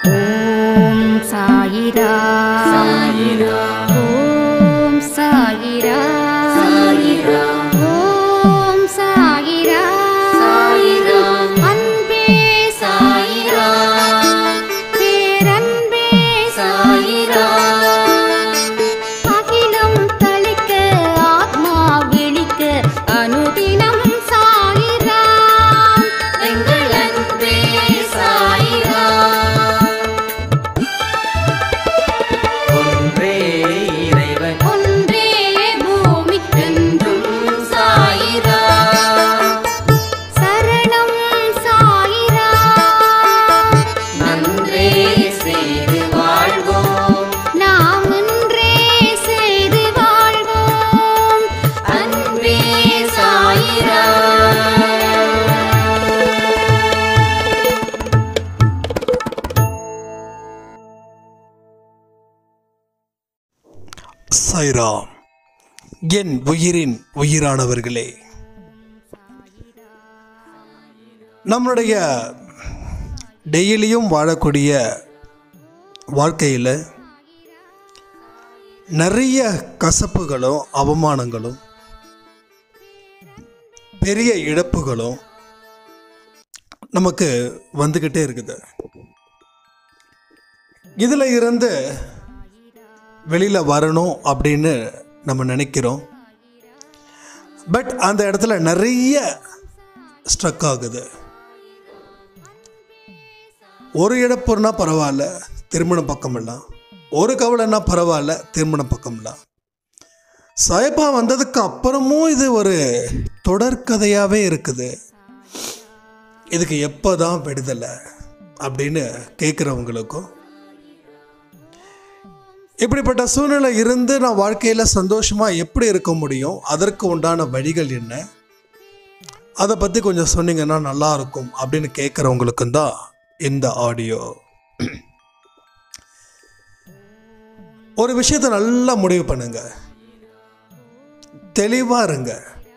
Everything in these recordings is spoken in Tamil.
ஓம் சாயிரா சாயிரா ஓம் சாயிரா சாயிரா ஓம் சாயிரா சாயிரா அன்பே சாயிரா பேரன்பே சாயிரா அகிலம் தளிக்க ஆத்மா விழிக்க அனுதினம் சாயிரா எங்கள் அன்பே சாயிரா ஒன்றே இறைவன் ஒன்றே பூமிக்கென்றும் என்றும் சாயிரா சரணம் சாயிரா நன்றே செய்து வாழ்வோம் நாம் ஒன்றே செய்து வாழ்வோம் அன்பே சாயிரா சாய்ராம் என் உயிரின் உயிரானவர்களே நம்மளுடைய டெய்லியும் வாழக்கூடிய வாழ்க்கையில் நிறைய கசப்புகளும் அவமானங்களும் பெரிய இழப்புகளும் நமக்கு வந்துக்கிட்டே இருக்குது இதில் இருந்து வெளியில் வரணும் அப்படின்னு நம்ம நினைக்கிறோம் பட் அந்த இடத்துல நிறைய ஸ்ட்ரக் ஆகுது ஒரு இழப்புன்னா பரவாயில்ல திருமணம் பக்கமெல்லாம் ஒரு கவலைன்னா பரவாயில்ல திருமணம் பக்கமெல்லாம் சாயப்பா வந்ததுக்கு அப்புறமும் இது ஒரு தொடர்கதையாகவே இருக்குது இதுக்கு எப்போ தான் விடுதலை அப்படின்னு கேட்குறவங்களுக்கும் இப்படிப்பட்ட சூழ்நிலை இருந்து நான் வாழ்க்கையில் சந்தோஷமாக எப்படி இருக்க முடியும் அதற்கு உண்டான வழிகள் என்ன அதை பற்றி கொஞ்சம் சொன்னீங்கன்னா நல்லா இருக்கும் அப்படின்னு கேட்குறவங்களுக்கும் தான் இந்த ஆடியோ ஒரு விஷயத்தை நல்லா முடிவு பண்ணுங்க தெளிவாக இருங்க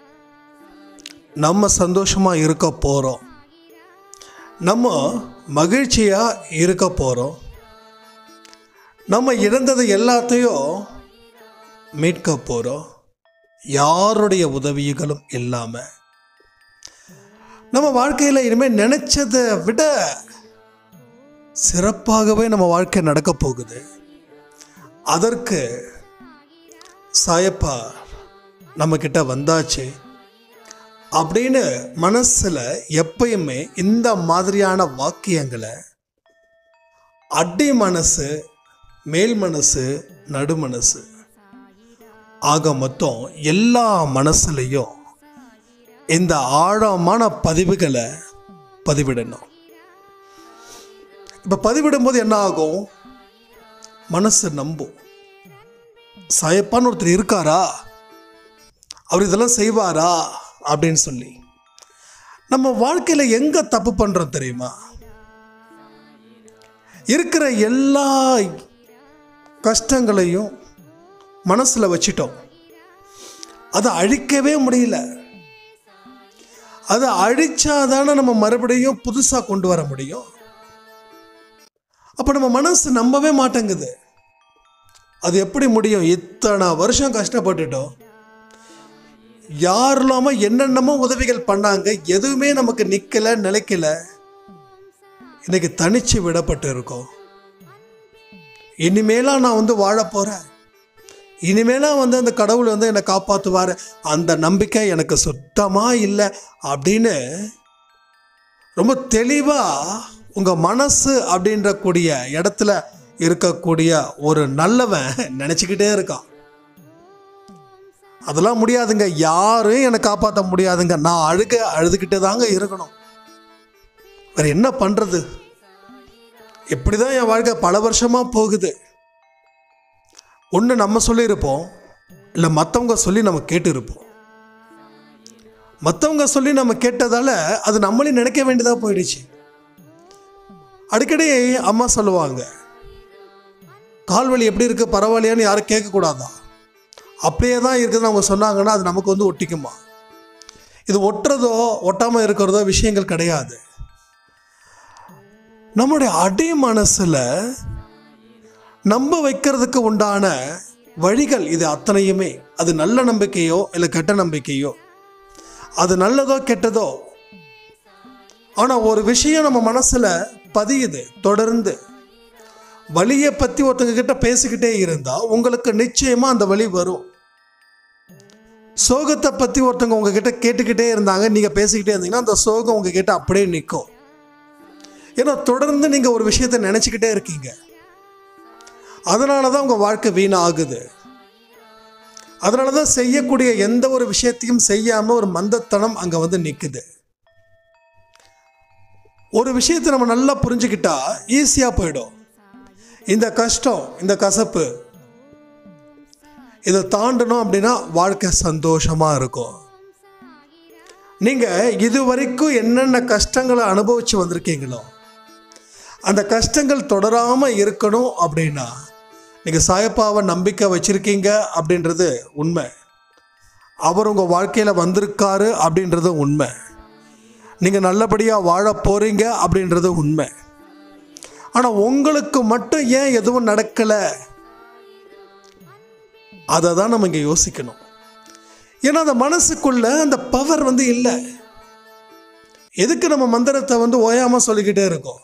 நம்ம சந்தோஷமாக இருக்க போகிறோம் நம்ம மகிழ்ச்சியாக இருக்க போகிறோம் நம்ம இழந்தது எல்லாத்தையும் மீட்க போகிறோம் யாருடைய உதவிகளும் இல்லாமல் நம்ம வாழ்க்கையில் இனிமேல் நினச்சதை விட சிறப்பாகவே நம்ம வாழ்க்கை நடக்க போகுது அதற்கு சாயப்பா நம்மக்கிட்ட வந்தாச்சு அப்படின்னு மனசில் எப்பயுமே இந்த மாதிரியான வாக்கியங்களை அடி மனசு மேல் மனசு நடு மனசு ஆக மொத்தம் எல்லா மனசுலையும் இந்த ஆழமான பதிவுகளை பதிவிடணும் இப்போ பதிவிடும்போது என்ன ஆகும் மனசு நம்பும் சாயப்பான்னு ஒருத்தர் இருக்காரா அவர் இதெல்லாம் செய்வாரா அப்படின்னு சொல்லி நம்ம வாழ்க்கையில் எங்கே தப்பு பண்ணுறோம் தெரியுமா இருக்கிற எல்லா கஷ்டங்களையும் மனசில் வச்சிட்டோம் அதை அழிக்கவே முடியல அதை அழிச்சாதானே நம்ம மறுபடியும் புதுசாக கொண்டு வர முடியும் அப்போ நம்ம மனசு நம்பவே மாட்டேங்குது அது எப்படி முடியும் இத்தனை வருஷம் கஷ்டப்பட்டுட்டோம் யார் இல்லாமல் என்னென்னமோ உதவிகள் பண்ணாங்க எதுவுமே நமக்கு நிற்கல நிலைக்கல இன்னைக்கு தனிச்சு விடப்பட்டு இருக்கோம் இனிமேலாம் நான் வந்து வாழ போகிறேன் இனிமேலாம் வந்து அந்த கடவுள் வந்து என்னை காப்பாற்றுவார் அந்த நம்பிக்கை எனக்கு சுத்தமாக இல்லை அப்படின்னு ரொம்ப தெளிவாக உங்கள் மனசு அப்படின்ற கூடிய இடத்துல இருக்கக்கூடிய ஒரு நல்லவன் நினச்சிக்கிட்டே இருக்கான் அதெல்லாம் முடியாதுங்க யாரும் என்னை காப்பாற்ற முடியாதுங்க நான் அழுக அழுதுகிட்டே தாங்க இருக்கணும் வேறு என்ன பண்ணுறது இப்படி தான் என் வாழ்க்கை பல வருஷமாக போகுது ஒன்று நம்ம சொல்லியிருப்போம் இல்லை மற்றவங்க சொல்லி நம்ம கேட்டிருப்போம் மற்றவங்க சொல்லி நம்ம கேட்டதால் அது நம்மளே நினைக்க வேண்டியதாக போயிடுச்சு அடிக்கடி அம்மா சொல்லுவாங்க கால்வலி எப்படி இருக்குது பரவாயில்லையான்னு யாரும் கேட்கக்கூடாதா அப்படியே தான் இருக்குதுன்னு அவங்க சொன்னாங்கன்னா அது நமக்கு வந்து ஒட்டிக்குமா இது ஒட்டுறதோ ஒட்டாமல் இருக்கிறதோ விஷயங்கள் கிடையாது நம்முடைய அடி மனசில் நம்ப வைக்கிறதுக்கு உண்டான வழிகள் இது அத்தனையுமே அது நல்ல நம்பிக்கையோ இல்லை கெட்ட நம்பிக்கையோ அது நல்லதோ கெட்டதோ ஆனால் ஒரு விஷயம் நம்ம மனசில் பதியுது தொடர்ந்து வலியை பற்றி ஒருத்தங்க கிட்ட பேசிக்கிட்டே இருந்தால் உங்களுக்கு நிச்சயமாக அந்த வலி வரும் சோகத்தை பற்றி ஒருத்தவங்க உங்ககிட்ட கேட்டுக்கிட்டே இருந்தாங்க நீங்கள் பேசிக்கிட்டே இருந்தீங்கன்னா அந்த சோகம் உங்ககிட்ட அப்படியே நிற்கும் ஏன்னா தொடர்ந்து நீங்கள் ஒரு விஷயத்தை நினச்சிக்கிட்டே இருக்கீங்க அதனால தான் உங்கள் வாழ்க்கை வீணாகுது அதனால தான் செய்யக்கூடிய எந்த ஒரு விஷயத்தையும் செய்யாமல் ஒரு மந்தத்தனம் அங்கே வந்து நிற்குது ஒரு விஷயத்தை நம்ம நல்லா புரிஞ்சுக்கிட்டா ஈஸியாக போயிடும் இந்த கஷ்டம் இந்த கசப்பு இதை தாண்டணும் அப்படின்னா வாழ்க்கை சந்தோஷமாக இருக்கும் நீங்கள் இது வரைக்கும் என்னென்ன கஷ்டங்களை அனுபவித்து வந்திருக்கீங்களோ அந்த கஷ்டங்கள் தொடராமல் இருக்கணும் அப்படின்னா நீங்கள் சாயப்பாவை நம்பிக்கை வச்சுருக்கீங்க அப்படின்றது உண்மை அவர் உங்கள் வாழ்க்கையில் வந்திருக்காரு அப்படின்றது உண்மை நீங்கள் நல்லபடியாக வாழ போகிறீங்க அப்படின்றது உண்மை ஆனால் உங்களுக்கு மட்டும் ஏன் எதுவும் நடக்கலை அதை தான் நம்ம இங்கே யோசிக்கணும் ஏன்னா அந்த மனசுக்குள்ள அந்த பவர் வந்து இல்லை எதுக்கு நம்ம மந்திரத்தை வந்து ஓயாமல் சொல்லிக்கிட்டே இருக்கோம்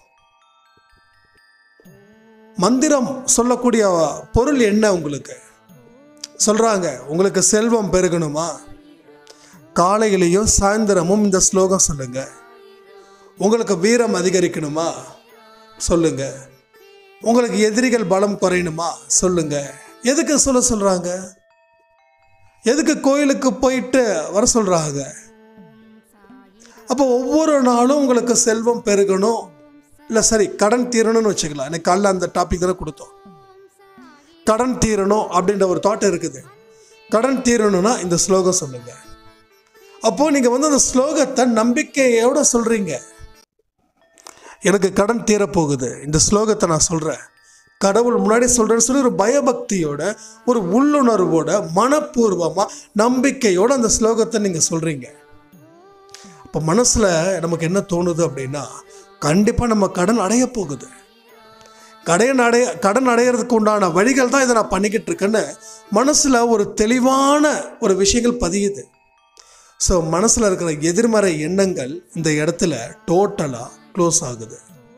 மந்திரம் சொல்லக்கூடிய பொருள் என்ன உங்களுக்கு சொல்கிறாங்க உங்களுக்கு செல்வம் பெருகணுமா காலையிலையும் சாயந்தரமும் இந்த ஸ்லோகம் சொல்லுங்க உங்களுக்கு வீரம் அதிகரிக்கணுமா சொல்லுங்க உங்களுக்கு எதிரிகள் பலம் குறையணுமா சொல்லுங்க எதுக்கு சொல்ல சொல்றாங்க எதுக்கு கோயிலுக்கு போயிட்டு வர சொல்றாங்க அப்போ ஒவ்வொரு நாளும் உங்களுக்கு செல்வம் பெருகணும் இல்லை சரி கடன் தீரணும்னு வச்சுக்கலாம் எனக்கு காலைல அந்த டாபிக் தானே கொடுத்தோம் கடன் தீரணும் அப்படின்ற ஒரு தாட் இருக்குது கடன் தீரணும்னா இந்த ஸ்லோகம் சொல்லுங்க அப்போ நீங்க வந்து அந்த ஸ்லோகத்தை நம்பிக்கையோட சொல்றீங்க எனக்கு கடன் தீரப்போகுது இந்த ஸ்லோகத்தை நான் சொல்றேன் கடவுள் முன்னாடி சொல்றேன்னு சொல்லி ஒரு பயபக்தியோட ஒரு உள்ளுணர்வோட மனப்பூர்வமா நம்பிக்கையோட அந்த ஸ்லோகத்தை நீங்க சொல்றீங்க அப்போ மனசுல நமக்கு என்ன தோணுது அப்படின்னா கண்டிப்பா நம்ம கடன் அடைய போகுது கடன் அடைய கடன் அடையிறதுக்கு உண்டான வழிகள் தான் இதை நான் பண்ணிக்கிட்டு இருக்கேன்னு மனசுல ஒரு தெளிவான ஒரு விஷயங்கள் பதியுது ஸோ மனசில் இருக்கிற எதிர்மறை எண்ணங்கள் இந்த இடத்துல டோட்டலாக க்ளோஸ் ஆகுது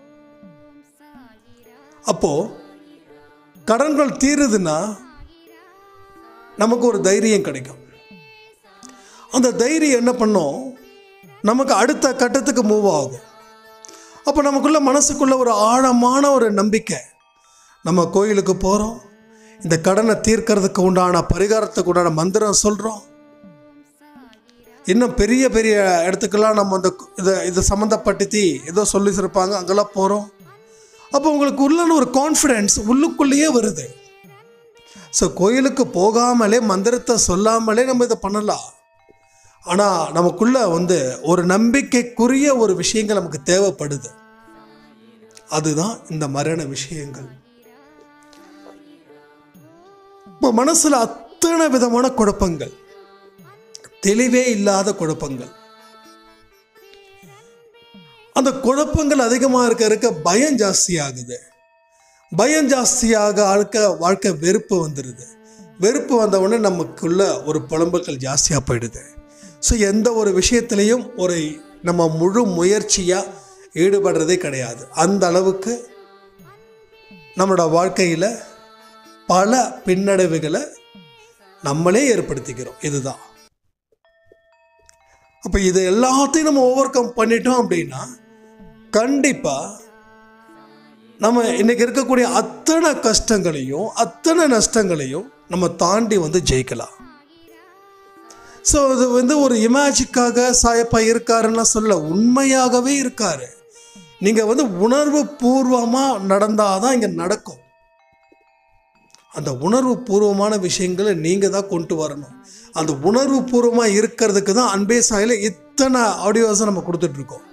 அப்போ கடன்கள் தீருதுன்னா நமக்கு ஒரு தைரியம் கிடைக்கும் அந்த தைரியம் என்ன பண்ணும் நமக்கு அடுத்த கட்டத்துக்கு மூவ் ஆகும் அப்போ நமக்குள்ள மனசுக்குள்ள ஒரு ஆழமான ஒரு நம்பிக்கை நம்ம கோயிலுக்கு போகிறோம் இந்த கடனை தீர்க்கறதுக்கு உண்டான பரிகாரத்துக்கு உண்டான மந்திரம் சொல்கிறோம் இன்னும் பெரிய பெரிய இடத்துக்கெல்லாம் நம்ம அந்த இதை இதை சம்மந்தப்படுத்தி ஏதோ சொல்லி இருப்பாங்க அங்கெல்லாம் போகிறோம் அப்போ உங்களுக்கு உள்ளன்னு ஒரு கான்ஃபிடென்ஸ் உள்ளுக்குள்ளேயே வருது ஸோ கோயிலுக்கு போகாமலே மந்திரத்தை சொல்லாமலே நம்ம இதை பண்ணலாம் ஆனால் நமக்குள்ள வந்து ஒரு நம்பிக்கைக்குரிய ஒரு விஷயங்கள் நமக்கு தேவைப்படுது அதுதான் இந்த மரண விஷயங்கள் இப்போ மனசுல அத்தனை விதமான குழப்பங்கள் தெளிவே இல்லாத குழப்பங்கள் அந்த குழப்பங்கள் அதிகமாக இருக்க இருக்க பயம் ஜாஸ்தியாகுது பயம் ஜாஸ்தியாக ஆழ்க்க வாழ்க்கை வெறுப்பு வந்துடுது வெறுப்பு வந்த உடனே நமக்குள்ள ஒரு புலம்புகள் ஜாஸ்தியாக போயிடுது ஸோ எந்த ஒரு விஷயத்துலையும் ஒரு நம்ம முழு முயற்சியாக ஈடுபடுறதே கிடையாது அந்த அளவுக்கு நம்மளோட வாழ்க்கையில் பல பின்னடைவுகளை நம்மளே ஏற்படுத்திக்கிறோம் இதுதான் அப்போ இது எல்லாத்தையும் நம்ம ஓவர் கம் பண்ணிட்டோம் அப்படின்னா கண்டிப்பாக நம்ம இன்னைக்கு இருக்கக்கூடிய அத்தனை கஷ்டங்களையும் அத்தனை நஷ்டங்களையும் நம்ம தாண்டி வந்து ஜெயிக்கலாம் ஸோ இது வந்து ஒரு இமேஜிக்காக சாயப்பா இருக்காருன்னா சொல்ல உண்மையாகவே இருக்காரு நீங்கள் வந்து உணர்வு பூர்வமாக நடந்தால் தான் இங்கே நடக்கும் அந்த உணர்வு பூர்வமான விஷயங்களை நீங்கள் தான் கொண்டு வரணும் அந்த உணர்வு பூர்வமாக இருக்கிறதுக்கு தான் அன்பே சாயில் இத்தனை ஆடியோஸை நம்ம கொடுத்துட்ருக்கோம்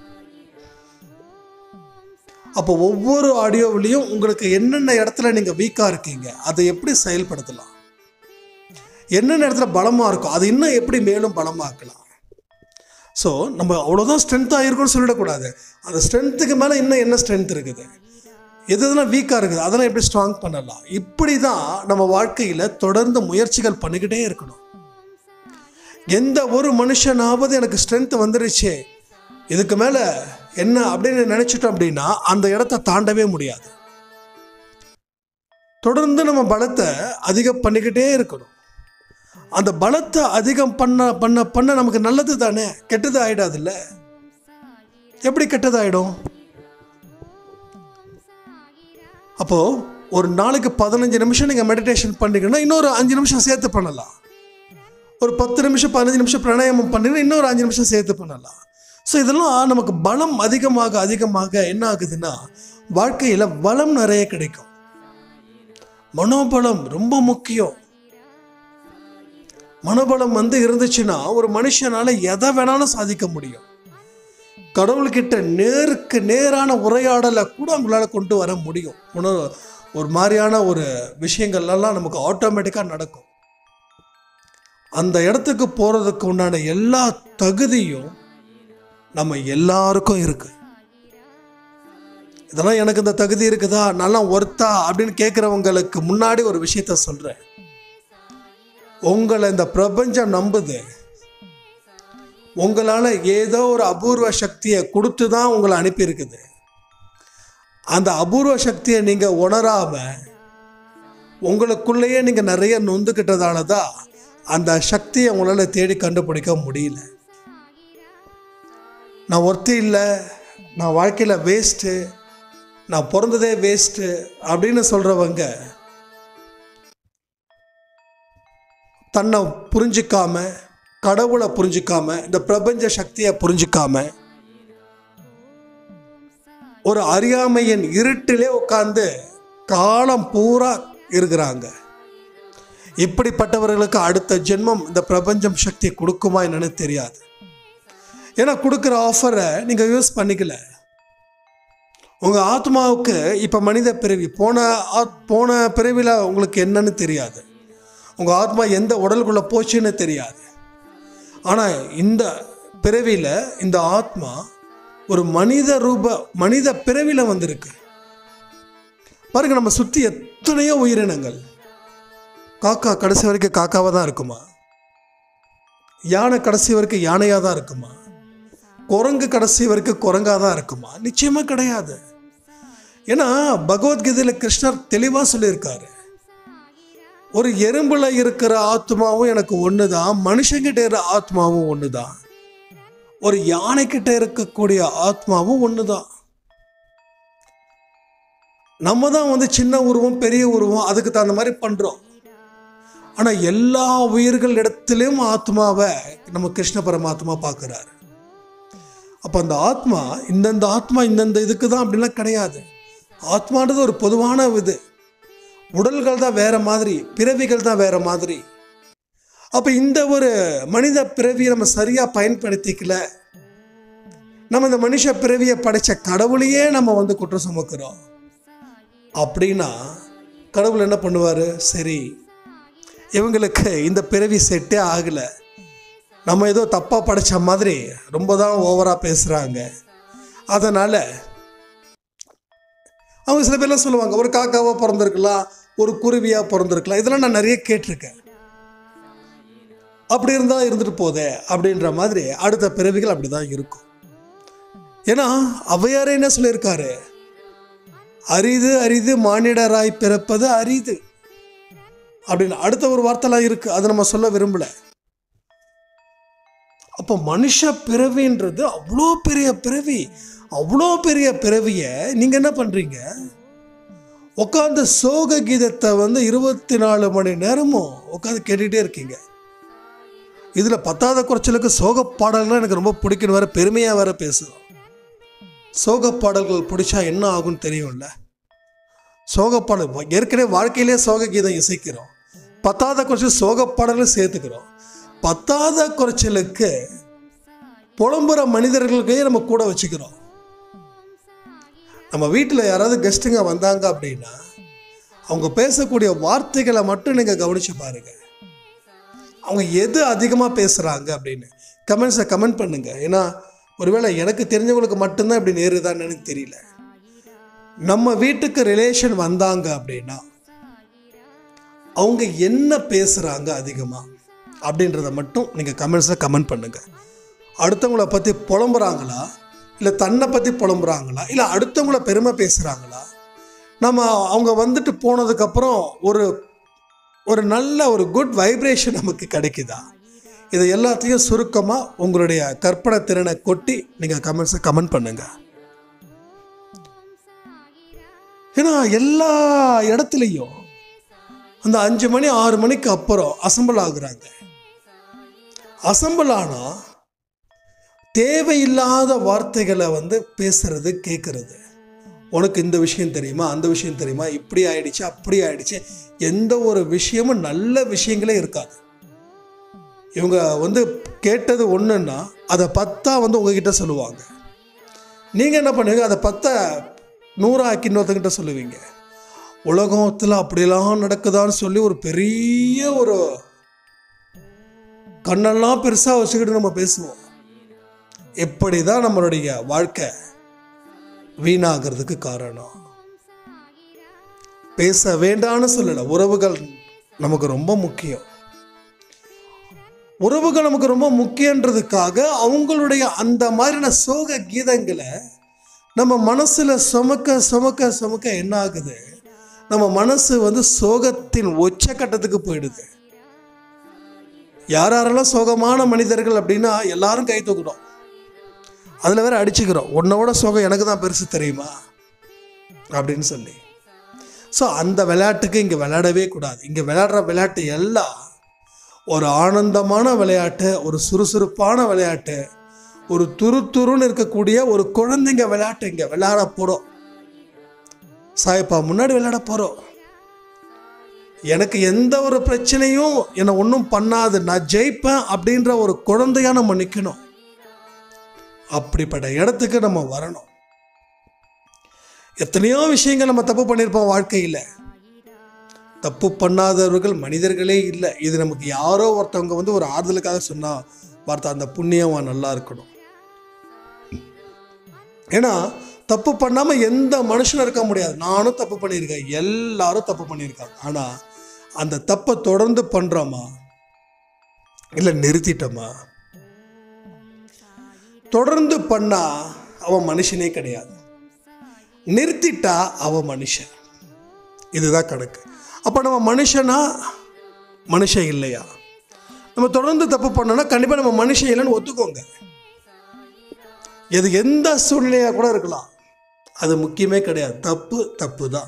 அப்போ ஒவ்வொரு ஆடியோவிலையும் உங்களுக்கு என்னென்ன இடத்துல நீங்கள் வீக்காக இருக்கீங்க அதை எப்படி செயல்படுத்தலாம் என்னென்ன இடத்துல பலமாக இருக்கும் அது இன்னும் எப்படி மேலும் பலமாக்கலாம் ஸோ நம்ம அவ்வளோதான் ஸ்ட்ரென்த்தாக இருக்கும்னு சொல்லிடக்கூடாது அந்த ஸ்ட்ரென்த்துக்கு மேலே இன்னும் என்ன ஸ்ட்ரென்த் இருக்குது எது எதெல்லாம் வீக்காக இருக்குது அதெல்லாம் எப்படி ஸ்ட்ராங் பண்ணலாம் இப்படி தான் நம்ம வாழ்க்கையில் தொடர்ந்து முயற்சிகள் பண்ணிக்கிட்டே இருக்கணும் எந்த ஒரு மனுஷனாவது எனக்கு ஸ்ட்ரென்த் வந்துருச்சு இதுக்கு மேலே என்ன அப்படின்னு நினச்சிட்டோம் அப்படின்னா அந்த இடத்த தாண்டவே முடியாது தொடர்ந்து நம்ம பலத்தை அதிகம் பண்ணிக்கிட்டே இருக்கணும் அந்த பலத்தை அதிகம் பண்ண பண்ண பண்ண நமக்கு நல்லது தானே கெட்டது ஆயிடாதுல்ல எப்படி கெட்டதாயிடும் அப்போ ஒரு நாளைக்கு பதினஞ்சு நிமிஷம் நீங்கள் மெடிடேஷன் பண்ணீங்கன்னா இன்னொரு அஞ்சு நிமிஷம் சேர்த்து பண்ணலாம் ஒரு பத்து நிமிஷம் பதினஞ்சு நிமிஷம் பிராணாயாமம் பண்ணீங்கன்னா இன்னொரு அஞ்சு நிமிஷம் சேர்த்து பண்ணலாம் ஸோ இதெல்லாம் நமக்கு பலம் அதிகமாக அதிகமாக என்ன ஆகுதுன்னா வாழ்க்கையில் பலம் நிறைய கிடைக்கும் மனோபலம் ரொம்ப முக்கியம் மனோபலம் வந்து இருந்துச்சுன்னா ஒரு மனுஷனால எதை வேணாலும் சாதிக்க முடியும் கடவுள்கிட்ட நேருக்கு நேரான உரையாடலை கூட அவங்களால கொண்டு வர முடியும் உணர் ஒரு மாதிரியான ஒரு விஷயங்கள்லாம் நமக்கு ஆட்டோமேட்டிக்காக நடக்கும் அந்த இடத்துக்கு போகிறதுக்கு உண்டான எல்லா தகுதியும் நம்ம எல்லாருக்கும் இருக்கு இதெல்லாம் எனக்கு இந்த தகுதி இருக்குதா நல்லா ஒர்த்தா அப்படின்னு கேட்குறவங்களுக்கு முன்னாடி ஒரு விஷயத்த சொல்கிறேன் உங்களை இந்த பிரபஞ்சம் நம்புது உங்களால் ஏதோ ஒரு அபூர்வ சக்தியை கொடுத்து தான் உங்களை அனுப்பியிருக்குது அந்த அபூர்வ சக்தியை நீங்கள் உணராம உங்களுக்குள்ளேயே நீங்கள் நிறைய நொந்துக்கிட்டதால தான் அந்த சக்தியை உங்களால் தேடி கண்டுபிடிக்க முடியல நான் ஒருத்தி இல்லை நான் வாழ்க்கையில் வேஸ்ட்டு நான் பிறந்ததே வேஸ்ட்டு அப்படின்னு சொல்கிறவங்க தன்னை புரிஞ்சிக்காம கடவுளை புரிஞ்சிக்காம இந்த பிரபஞ்ச சக்தியை புரிஞ்சிக்காம ஒரு அறியாமையின் இருட்டிலே உட்கார்ந்து காலம் பூரா இருக்கிறாங்க இப்படிப்பட்டவர்களுக்கு அடுத்த ஜென்மம் இந்த பிரபஞ்சம் சக்தி கொடுக்குமா என்னன்னு தெரியாது ஏன்னா கொடுக்குற ஆஃபரை நீங்கள் யூஸ் பண்ணிக்கல உங்கள் ஆத்மாவுக்கு இப்போ மனித பிறவி போன ஆத் போன பிறவியில் உங்களுக்கு என்னன்னு தெரியாது உங்கள் ஆத்மா எந்த உடலுக்குள்ளே போச்சுன்னு தெரியாது ஆனால் இந்த பிறவியில் இந்த ஆத்மா ஒரு மனித ரூப மனித பிறவியில் வந்திருக்கு பாருங்க நம்ம சுற்றி எத்தனையோ உயிரினங்கள் காக்கா கடைசி வரைக்கும் காக்காவாக தான் இருக்குமா யானை கடைசி வரைக்கும் யானையாக தான் இருக்குமா குரங்கு கடைசி வரைக்கும் குரங்காக தான் இருக்குமா நிச்சயமாக கிடையாது ஏன்னா பகவத்கீதையில் கிருஷ்ணர் தெளிவாக சொல்லியிருக்காரு ஒரு எறும்புல இருக்கிற ஆத்மாவும் எனக்கு ஒன்று தான் மனுஷங்கிட்ட இருக்கிற ஆத்மாவும் ஒன்று தான் ஒரு யானைக்கிட்ட இருக்கக்கூடிய ஆத்மாவும் ஒன்று தான் நம்ம தான் வந்து சின்ன உருவம் பெரிய உருவம் அதுக்கு தகுந்த மாதிரி பண்ணுறோம் ஆனால் எல்லா உயிர்கள் இடத்துலையும் ஆத்மாவை நம்ம கிருஷ்ண பரமாத்மா பார்க்குறாரு அப்போ அந்த ஆத்மா இந்தந்த ஆத்மா இந்தந்த இதுக்கு தான் அப்படிலாம் கிடையாது ஆத்மான்றது ஒரு பொதுவான இது உடல்கள் தான் வேற மாதிரி பிறவிகள் தான் வேற மாதிரி அப்போ இந்த ஒரு மனித பிறவியை நம்ம சரியாக பயன்படுத்திக்கல நம்ம இந்த மனுஷ பிறவியை படைச்ச கடவுளையே நம்ம வந்து குற்றம் சுமக்கிறோம் அப்படின்னா கடவுள் என்ன பண்ணுவார் சரி இவங்களுக்கு இந்த பிறவி செட்டே ஆகலை நம்ம ஏதோ தப்பாக படைச்ச மாதிரி ரொம்ப தான் ஓவராக பேசுகிறாங்க அதனால் அவங்க சில பேர்லாம் சொல்லுவாங்க ஒரு காக்காவாக பிறந்திருக்கலாம் ஒரு குருவியாக பிறந்திருக்கலாம் இதெல்லாம் நான் நிறைய கேட்டிருக்கேன் அப்படி இருந்தால் இருந்துட்டு போதே அப்படின்ற மாதிரி அடுத்த பிறவிகள் அப்படி தான் இருக்கும் ஏன்னா அவையாரே என்ன சொல்லியிருக்காரு அரிது அரிது மானிடராய் பிறப்பது அரிது அப்படின்னு அடுத்த ஒரு வார்த்தைலாம் இருக்கு அதை நம்ம சொல்ல விரும்பல அப்போ மனுஷ பிறவின்றது அவ்வளோ பெரிய பிறவி அவ்வளோ பெரிய பிறவியை நீங்கள் என்ன பண்ணுறீங்க உட்காந்து சோக கீதத்தை வந்து இருபத்தி நாலு மணி நேரமும் உட்காந்து கேட்டுக்கிட்டே இருக்கீங்க இதில் பத்தாத குறைச்சலுக்கு சோக பாடல்கள் எனக்கு ரொம்ப பிடிக்குன்னு வேற பெருமையாக வேற பேசுகிறோம் சோக பாடல்கள் பிடிச்சா என்ன ஆகும்னு தெரியும்ல சோக பாடல் ஏற்கனவே வாழ்க்கையிலே சோக கீதம் இசைக்கிறோம் பத்தாத குறைச்சல் சோக பாடல்கள் சேர்த்துக்கிறோம் பத்தாத குறைச்சலுக்கு புலம்புற மனிதர்களுக்கையே நம்ம கூட வச்சுக்கிறோம் நம்ம வீட்டில் யாராவது கெஸ்ட்டுங்க வந்தாங்க அப்படின்னா அவங்க பேசக்கூடிய வார்த்தைகளை மட்டும் நீங்கள் கவனிச்சு பாருங்க அவங்க எது அதிகமாக பேசுகிறாங்க அப்படின்னு கமெண்ட்ஸை கமெண்ட் பண்ணுங்க ஏன்னா ஒருவேளை எனக்கு தெரிஞ்சவங்களுக்கு மட்டும்தான் இப்படி நேருதான்னு எனக்கு தெரியல நம்ம வீட்டுக்கு ரிலேஷன் வந்தாங்க அப்படின்னா அவங்க என்ன பேசுகிறாங்க அதிகமாக அப்படின்றத மட்டும் நீங்கள் கமெண்ட்ஸில் கமெண்ட் பண்ணுங்கள் அடுத்தவங்கள பற்றி புலம்புறாங்களா இல்லை தன்னை பற்றி புலம்புறாங்களா இல்லை அடுத்தவங்கள பெருமை பேசுகிறாங்களா நம்ம அவங்க வந்துட்டு போனதுக்கப்புறம் ஒரு ஒரு நல்ல ஒரு குட் வைப்ரேஷன் நமக்கு கிடைக்குதா இதை எல்லாத்தையும் சுருக்கமாக உங்களுடைய கற்பனை திறனை கொட்டி நீங்கள் கமெண்ட்ஸை கமெண்ட் பண்ணுங்கள் ஏன்னா எல்லா இடத்துலையும் அந்த அஞ்சு மணி ஆறு மணிக்கு அப்புறம் அசம்பிள் ஆகுறாங்க அசம்பிள் ஆனால் தேவையில்லாத வார்த்தைகளை வந்து பேசுறது கேட்கறது உனக்கு இந்த விஷயம் தெரியுமா அந்த விஷயம் தெரியுமா இப்படி ஆயிடுச்சு அப்படி ஆயிடுச்சு எந்த ஒரு விஷயமும் நல்ல விஷயங்களே இருக்காது இவங்க வந்து கேட்டது ஒன்றுன்னா அதை பத்தா வந்து உங்ககிட்ட சொல்லுவாங்க நீங்கள் என்ன பண்ணுவீங்க அதை பத்தை நூறாக்கி இன்னொருத்தங்கிட்ட சொல்லுவீங்க உலகத்தில் அப்படியெல்லாம் நடக்குதான்னு சொல்லி ஒரு பெரிய ஒரு கண்ணெல்லாம் பெருசாக வச்சுக்கிட்டு நம்ம பேசுவோம் எப்படி தான் நம்மளுடைய வாழ்க்கை வீணாகிறதுக்கு காரணம் பேச வேண்டாம்னு சொல்லலை உறவுகள் நமக்கு ரொம்ப முக்கியம் உறவுகள் நமக்கு ரொம்ப முக்கியன்றதுக்காக அவங்களுடைய அந்த மாதிரியான சோக கீதங்களை நம்ம மனசுல சுமக்க சுமக்க சுமக்க என்ன ஆகுது நம்ம மனசு வந்து சோகத்தின் உச்சக்கட்டத்துக்கு போயிடுது யார் யாரெல்லாம் சோகமான மனிதர்கள் அப்படின்னா எல்லாரும் கை தூக்குறோம் அதில் வேற அடிச்சுக்கிறோம் உன்னோட சோகம் எனக்கு தான் பெருசு தெரியுமா அப்படின்னு சொல்லி ஸோ அந்த விளையாட்டுக்கு இங்கே விளையாடவே கூடாது இங்கே விளையாடுற விளையாட்டு எல்லாம் ஒரு ஆனந்தமான விளையாட்டு ஒரு சுறுசுறுப்பான விளையாட்டு ஒரு துரு துருன்னு இருக்கக்கூடிய ஒரு குழந்தைங்க விளையாட்டு இங்கே விளையாட போகிறோம் சாயப்பா முன்னாடி விளையாட போகிறோம் எனக்கு எந்த ஒரு பிரச்சனையும் என்னை ஒன்றும் பண்ணாது நான் ஜெயிப்பேன் அப்படின்ற ஒரு குழந்தையா நம்ம நிற்கணும் அப்படிப்பட்ட இடத்துக்கு நம்ம வரணும் எத்தனையோ விஷயங்கள் நம்ம தப்பு பண்ணியிருப்போம் வாழ்க்கையில் தப்பு பண்ணாதவர்கள் மனிதர்களே இல்லை இது நமக்கு யாரோ ஒருத்தவங்க வந்து ஒரு ஆறுதலுக்காக சொன்னா வார்த்தை அந்த புண்ணியம் அவன் நல்லா இருக்கணும் ஏன்னா தப்பு பண்ணாம எந்த மனுஷனும் இருக்க முடியாது நானும் தப்பு பண்ணியிருக்கேன் எல்லாரும் தப்பு பண்ணியிருக்காங்க ஆனா அந்த தப்பை தொடர்ந்து பண்றோமா இல்லை நிறுத்திட்டோமா தொடர்ந்து பண்ணா அவன் மனுஷனே கிடையாது நிறுத்திட்டா அவன் மனுஷன் இதுதான் கணக்கு அப்போ நம்ம மனுஷனா மனுஷன் இல்லையா நம்ம தொடர்ந்து தப்பு பண்ணோம்னா கண்டிப்பாக நம்ம மனுஷன் இல்லைன்னு ஒத்துக்கோங்க இது எந்த சூழ்நிலையாக கூட இருக்கலாம் அது முக்கியமே கிடையாது தப்பு தப்பு தான்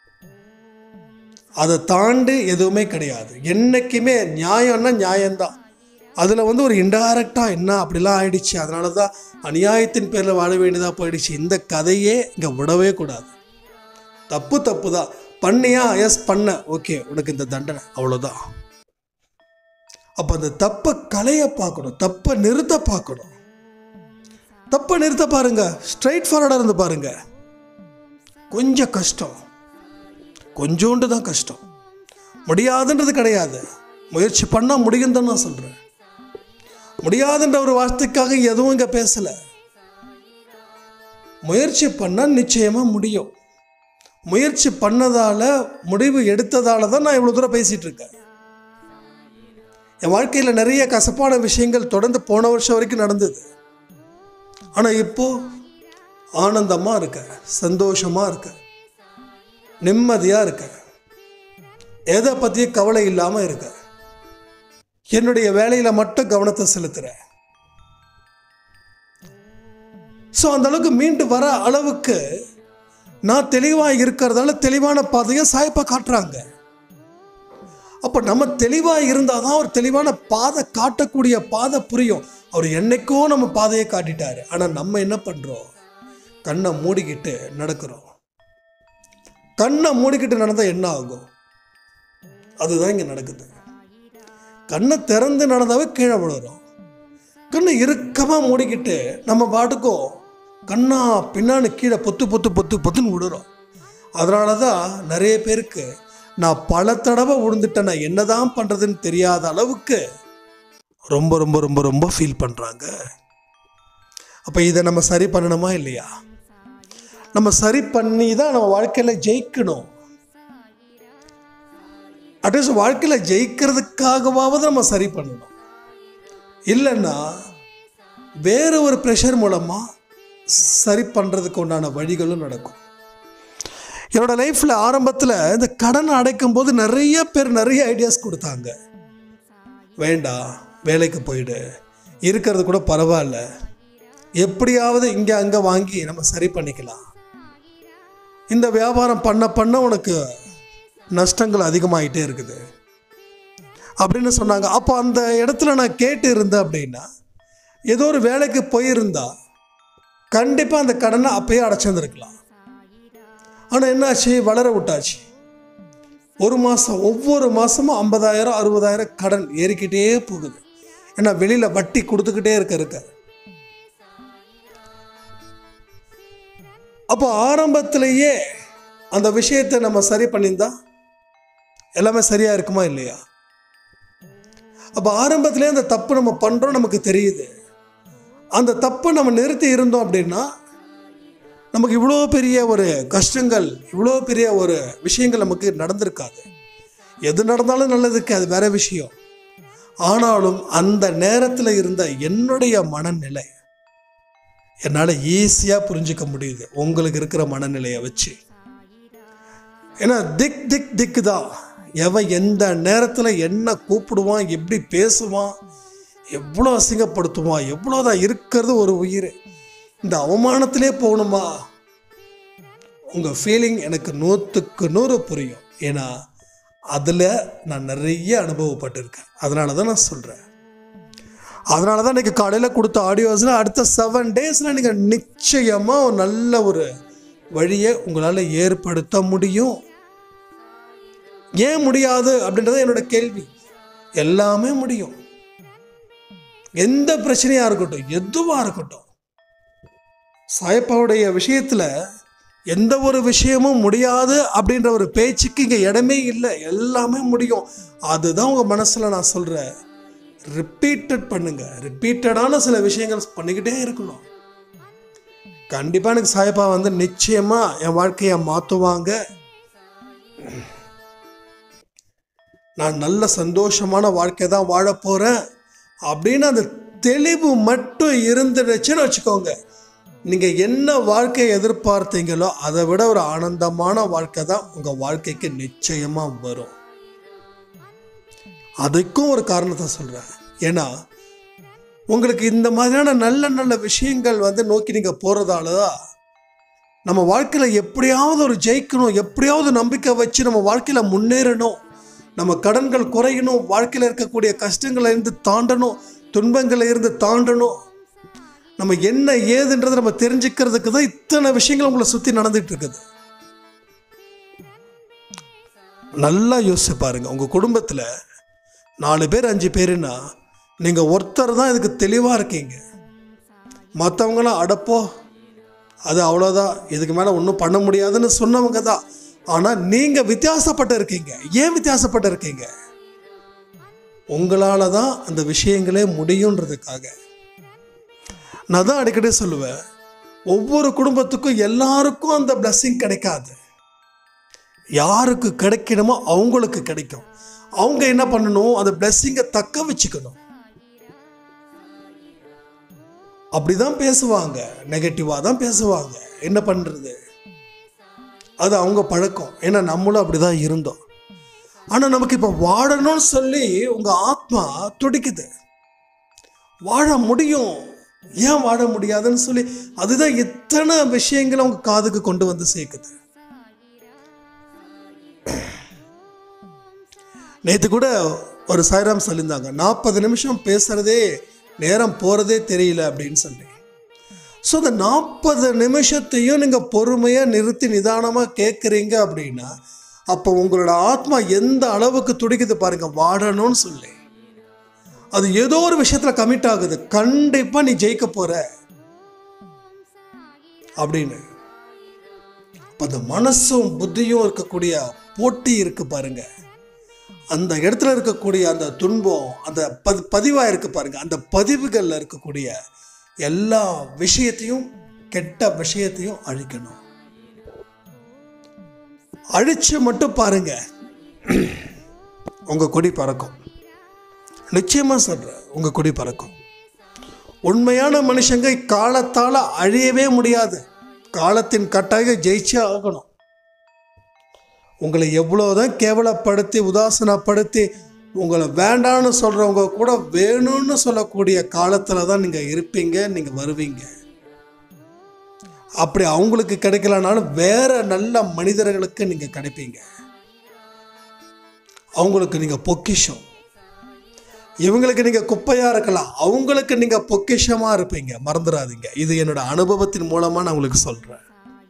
அதை தாண்டி எதுவுமே கிடையாது என்னைக்குமே நியாயம்னா நியாயம்தான் அதில் வந்து ஒரு இன்டைரக்டாக என்ன அப்படிலாம் ஆயிடுச்சு அதனால தான் அநியாயத்தின் பேரில் வாழ வேண்டியதாக போயிடுச்சு இந்த கதையே இங்கே விடவே கூடாது தப்பு தப்பு தான் பண்ணியா எஸ் பண்ண ஓகே உனக்கு இந்த தண்டனை அவ்வளோதான் அப்போ அந்த தப்பை களைய பார்க்கணும் தப்பை நிறுத்த பார்க்கணும் தப்பை நிறுத்த பாருங்க ஸ்ட்ரைட் ஃபார்வர்டாக இருந்து பாருங்க கொஞ்சம் கஷ்டம் கொஞ்சோண்டு தான் கஷ்டம் முடியாதுன்றது கிடையாது முயற்சி பண்ணால் முடியும் தான் நான் சொல்கிறேன் முடியாதுன்ற ஒரு வார்த்தைக்காக எதுவும் இங்கே பேசலை முயற்சி பண்ணால் நிச்சயமாக முடியும் முயற்சி பண்ணதால முடிவு எடுத்ததால தான் நான் இவ்வளோ தூரம் பேசிட்டு இருக்கேன் என் வாழ்க்கையில் நிறைய கசப்பான விஷயங்கள் தொடர்ந்து போன வருஷம் வரைக்கும் நடந்தது ஆனால் இப்போ ஆனந்தமாக இருக்க சந்தோஷமாக இருக்க நிம்மதியாக இருக்க எதை பற்றியும் கவலை இல்லாமல் இருக்க என்னுடைய வேலையில் மட்டும் கவனத்தை செலுத்துகிறேன் ஸோ அந்த அளவுக்கு மீண்டு வர அளவுக்கு நான் தெளிவாக இருக்கிறதால தெளிவான பாதையை சாயப்பா காட்டுறாங்க அப்போ நம்ம தெளிவாக இருந்தால் தான் ஒரு தெளிவான பாதை காட்டக்கூடிய பாதை புரியும் அவர் என்னைக்கோ நம்ம பாதையை காட்டிட்டாரு ஆனால் நம்ம என்ன பண்ணுறோம் கண்ணை மூடிக்கிட்டு நடக்கிறோம் கண்ணை மூடிக்கிட்டு நடந்தால் என்ன ஆகும் அதுதான் இங்கே நடக்குது கண்ணை திறந்து நடந்தாவே கீழே விழுறோம் கண்ணை இறுக்கமாக மூடிக்கிட்டு நம்ம பாட்டுக்கும் கண்ணா பின்னான்னு கீழே பொத்து பொத்து பொத்து பொத்துன்னு விடுறோம் அதனால தான் நிறைய பேருக்கு நான் பல தடவை விழுந்துட்டேன் நான் என்னதான் பண்ணுறதுன்னு தெரியாத அளவுக்கு ரொம்ப ரொம்ப ரொம்ப ரொம்ப ஃபீல் பண்ணுறாங்க அப்போ இதை நம்ம சரி பண்ணணுமா இல்லையா நம்ம சரி பண்ணி தான் நம்ம வாழ்க்கையில் ஜெயிக்கணும் அட்லீஸ்ட் வாழ்க்கையில் ஜெயிக்கிறதுக்காகவாவது நம்ம சரி பண்ணணும் இல்லைன்னா வேற ஒரு ப்ரெஷர் மூலமாக சரி பண்ணுறதுக்கு உண்டான வழிகளும் நடக்கும் என்னோட லைஃப்பில் ஆரம்பத்தில் இந்த கடன் அடைக்கும் போது நிறைய பேர் நிறைய ஐடியாஸ் கொடுத்தாங்க வேண்டாம் வேலைக்கு போயிடு இருக்கிறது கூட பரவாயில்ல எப்படியாவது இங்கே அங்கே வாங்கி நம்ம சரி பண்ணிக்கலாம் இந்த வியாபாரம் பண்ண பண்ண உனக்கு நஷ்டங்கள் அதிகமாயிட்டே இருக்குது அப்படின்னு சொன்னாங்க அப்போ அந்த இடத்துல நான் கேட்டு இருந்தேன் அப்படின்னா ஏதோ ஒரு வேலைக்கு போயிருந்தா கண்டிப்பாக அந்த கடனை அப்பயே அடைச்சிருந்துருக்கலாம் ஆனால் என்னாச்சு வளர விட்டாச்சு ஒரு மாதம் ஒவ்வொரு மாதமும் ஐம்பதாயிரம் அறுபதாயிரம் கடன் ஏறிக்கிட்டே போகுது ஏன்னா வெளியில் வட்டி கொடுத்துக்கிட்டே இருக்க இருக்க அப்போ ஆரம்பத்திலேயே அந்த விஷயத்தை நம்ம சரி பண்ணியிருந்தா எல்லாமே சரியா இருக்குமா இல்லையா அப்போ ஆரம்பத்திலே அந்த தப்பு நம்ம பண்ணுறோம் நமக்கு தெரியுது அந்த தப்பை நம்ம நிறுத்தி இருந்தோம் அப்படின்னா நமக்கு இவ்வளோ பெரிய ஒரு கஷ்டங்கள் இவ்வளோ பெரிய ஒரு விஷயங்கள் நமக்கு நடந்திருக்காது எது நடந்தாலும் நல்லதுக்கு அது வேற விஷயம் ஆனாலும் அந்த நேரத்தில் இருந்த என்னுடைய மனநிலை என்னால் ஈஸியாக புரிஞ்சுக்க முடியுது உங்களுக்கு இருக்கிற மனநிலையை வச்சு ஏன்னா திக் திக் திக்கு தான் எவன் எந்த நேரத்தில் என்ன கூப்பிடுவான் எப்படி பேசுவான் எவ்வளோ அசிங்கப்படுத்துவான் எவ்வளோதான் இருக்கிறது ஒரு உயிர் இந்த அவமானத்திலே போகணுமா உங்கள் ஃபீலிங் எனக்கு நூற்றுக்கு நூறு புரியும் ஏன்னா அதில் நான் நிறைய அனுபவப்பட்டிருக்கேன் அதனால தான் நான் சொல்கிறேன் அதனால தான் இன்றைக்கி காலையில் கொடுத்த ஆடியோஸில் அடுத்த செவன் டேஸில் நீங்கள் நிச்சயமாக ஒரு நல்ல ஒரு வழியை உங்களால் ஏற்படுத்த முடியும் ஏன் முடியாது அப்படின்றது என்னோட கேள்வி எல்லாமே முடியும் எந்த பிரச்சனையாக இருக்கட்டும் எதுவாக இருக்கட்டும் சாயப்பாவுடைய விஷயத்தில் எந்த ஒரு விஷயமும் முடியாது அப்படின்ற ஒரு பேச்சுக்கு இங்கே இடமே இல்லை எல்லாமே முடியும் அதுதான் உங்கள் மனசில் நான் சொல்கிறேன் ரிப்பீட்டட் பண்ணுங்க ரிப்பீட்டடான சில விஷயங்கள் பண்ணிக்கிட்டே இருக்கணும் கண்டிப்பாக எனக்கு சாயப்பா வந்து நிச்சயமாக என் வாழ்க்கையை மாற்றுவாங்க நான் நல்ல சந்தோஷமான வாழ்க்கை தான் வாழ போகிறேன் அப்படின்னு அந்த தெளிவு மட்டும் இருந்துடுச்சுன்னு வச்சுக்கோங்க நீங்கள் என்ன வாழ்க்கையை எதிர்பார்த்தீங்களோ அதை விட ஒரு ஆனந்தமான வாழ்க்கை தான் உங்கள் வாழ்க்கைக்கு நிச்சயமாக வரும் அதுக்கும் ஒரு காரணத்தை சொல்கிறேன் ஏன்னா உங்களுக்கு இந்த மாதிரியான நல்ல நல்ல விஷயங்கள் வந்து நோக்கி நீங்கள் போகிறதால தான் நம்ம வாழ்க்கையில் எப்படியாவது ஒரு ஜெயிக்கணும் எப்படியாவது நம்பிக்கை வச்சு நம்ம வாழ்க்கையில் முன்னேறணும் நம்ம கடன்கள் குறையணும் வாழ்க்கையில் இருக்கக்கூடிய கஷ்டங்களை இருந்து தாண்டணும் துன்பங்களை இருந்து தாண்டணும் நம்ம என்ன ஏதுன்றதை நம்ம தெரிஞ்சுக்கிறதுக்கு தான் இத்தனை விஷயங்கள் உங்களை சுற்றி நடந்துட்டு இருக்குது நல்லா யோசிச்சு பாருங்க உங்கள் குடும்பத்தில் நாலு பேர் அஞ்சு பேருன்னா நீங்கள் ஒருத்தர் தான் இதுக்கு தெளிவாக இருக்கீங்க மற்றவங்களாம் அடப்போ அது அவ்வளோதான் இதுக்கு மேலே ஒன்றும் பண்ண முடியாதுன்னு சொன்னவங்க தான் ஆனால் நீங்கள் வித்தியாசப்பட்டு இருக்கீங்க ஏன் வித்தியாசப்பட்டு இருக்கீங்க உங்களால் தான் அந்த விஷயங்களே முடியுன்றதுக்காக நான் தான் அடிக்கடி சொல்லுவேன் ஒவ்வொரு குடும்பத்துக்கும் எல்லாருக்கும் அந்த blessing கிடைக்காது யாருக்கு கிடைக்கணுமோ அவங்களுக்கு கிடைக்கும் அவங்க என்ன பண்ணணும் அந்த பிளெஸ்ஸிங்கை தக்க வச்சுக்கணும் அப்படிதான் பேசுவாங்க நெகட்டிவாக தான் பேசுவாங்க என்ன பண்ணுறது அது அவங்க பழக்கம் ஏன்னா நம்மளும் அப்படிதான் இருந்தோம் ஆனால் நமக்கு இப்போ வாழணும்னு சொல்லி உங்கள் ஆத்மா துடிக்குது வாழ முடியும் ஏன் வாழ முடியாதுன்னு சொல்லி அதுதான் இத்தனை விஷயங்களை உங்க காதுக்கு கொண்டு வந்து சேர்க்குது நேற்று கூட ஒரு சாய்ராம் சொல்லியிருந்தாங்க நாற்பது நிமிஷம் பேசுறதே நேரம் போகிறதே தெரியல அப்படின்னு சொல்லி ஸோ இந்த நாற்பது நிமிஷத்தையும் நீங்கள் பொறுமையாக நிறுத்தி நிதானமாக கேட்குறீங்க அப்படின்னா அப்போ உங்களோட ஆத்மா எந்த அளவுக்கு துடிக்குது பாருங்க வாழணும்னு சொல்லி அது ஏதோ ஒரு விஷயத்தில் கமிட் ஆகுது கண்டிப்பாக நீ ஜெயிக்க போற அப்படின்னு அப்போ அந்த மனசும் புத்தியும் இருக்கக்கூடிய போட்டி இருக்கு பாருங்க அந்த இடத்துல இருக்கக்கூடிய அந்த துன்பம் அந்த பதி பதிவாக இருக்கு பாருங்க அந்த பதிவுகளில் இருக்கக்கூடிய எல்லா விஷயத்தையும் கெட்ட விஷயத்தையும் அழிக்கணும் அழிச்சு மட்டும் பாருங்க உங்க கொடி பறக்கும் நிச்சயமா சொல்றேன் உங்க கொடி பறக்கும் உண்மையான மனுஷங்க காலத்தால அழியவே முடியாது காலத்தின் கட்டாய ஜெயிச்சே ஆகணும் உங்களை எவ்வளோதான் கேவலப்படுத்தி உதாசனப்படுத்தி உங்களை வேண்டான்னு சொல்கிறவங்க கூட வேணும்னு சொல்லக்கூடிய காலத்தில் தான் நீங்கள் இருப்பீங்க நீங்கள் வருவீங்க அப்படி அவங்களுக்கு கிடைக்கலனாலும் வேற நல்ல மனிதர்களுக்கு நீங்கள் கிடைப்பீங்க அவங்களுக்கு நீங்கள் பொக்கிஷம் இவங்களுக்கு நீங்கள் குப்பையாக இருக்கலாம் அவங்களுக்கு நீங்கள் பொக்கிஷமாக இருப்பீங்க மறந்துடாதீங்க இது என்னோட அனுபவத்தின் மூலமாக நான் உங்களுக்கு சொல்கிறேன்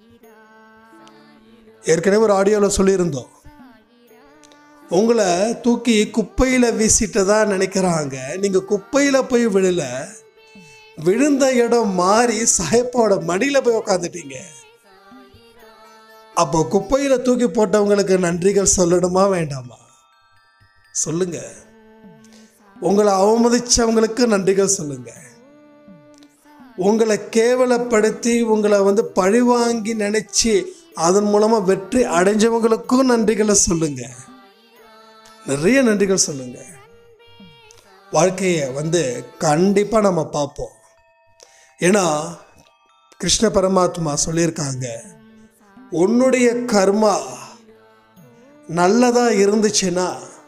ஏற்கனவே ஒரு ஆடியோவில் சொல்லியிருந்தோம் உங்களை தூக்கி குப்பையில் வீசிட்டதா நினைக்கிறாங்க நீங்கள் குப்பையில் போய் விழல விழுந்த இடம் மாறி சாயப்பாவோட மடியில் போய் உக்காந்துட்டீங்க அப்போ குப்பையில் தூக்கி போட்டவங்களுக்கு நன்றிகள் சொல்லணுமா வேண்டாமா சொல்லுங்க உங்களை அவமதிச்சவங்களுக்கு நன்றிகள் சொல்லுங்க உங்களை கேவலப்படுத்தி உங்களை வந்து பழிவாங்கி நினைச்சு அதன் மூலமா வெற்றி அடைஞ்சவங்களுக்கும் நன்றிகளை சொல்லுங்க நிறைய நன்றிகள் சொல்லுங்க வாழ்க்கையை வந்து கண்டிப்பா நம்ம பார்ப்போம் ஏன்னா கிருஷ்ண பரமாத்மா சொல்லியிருக்காங்க உன்னுடைய கர்மா நல்லதா இருந்துச்சுன்னா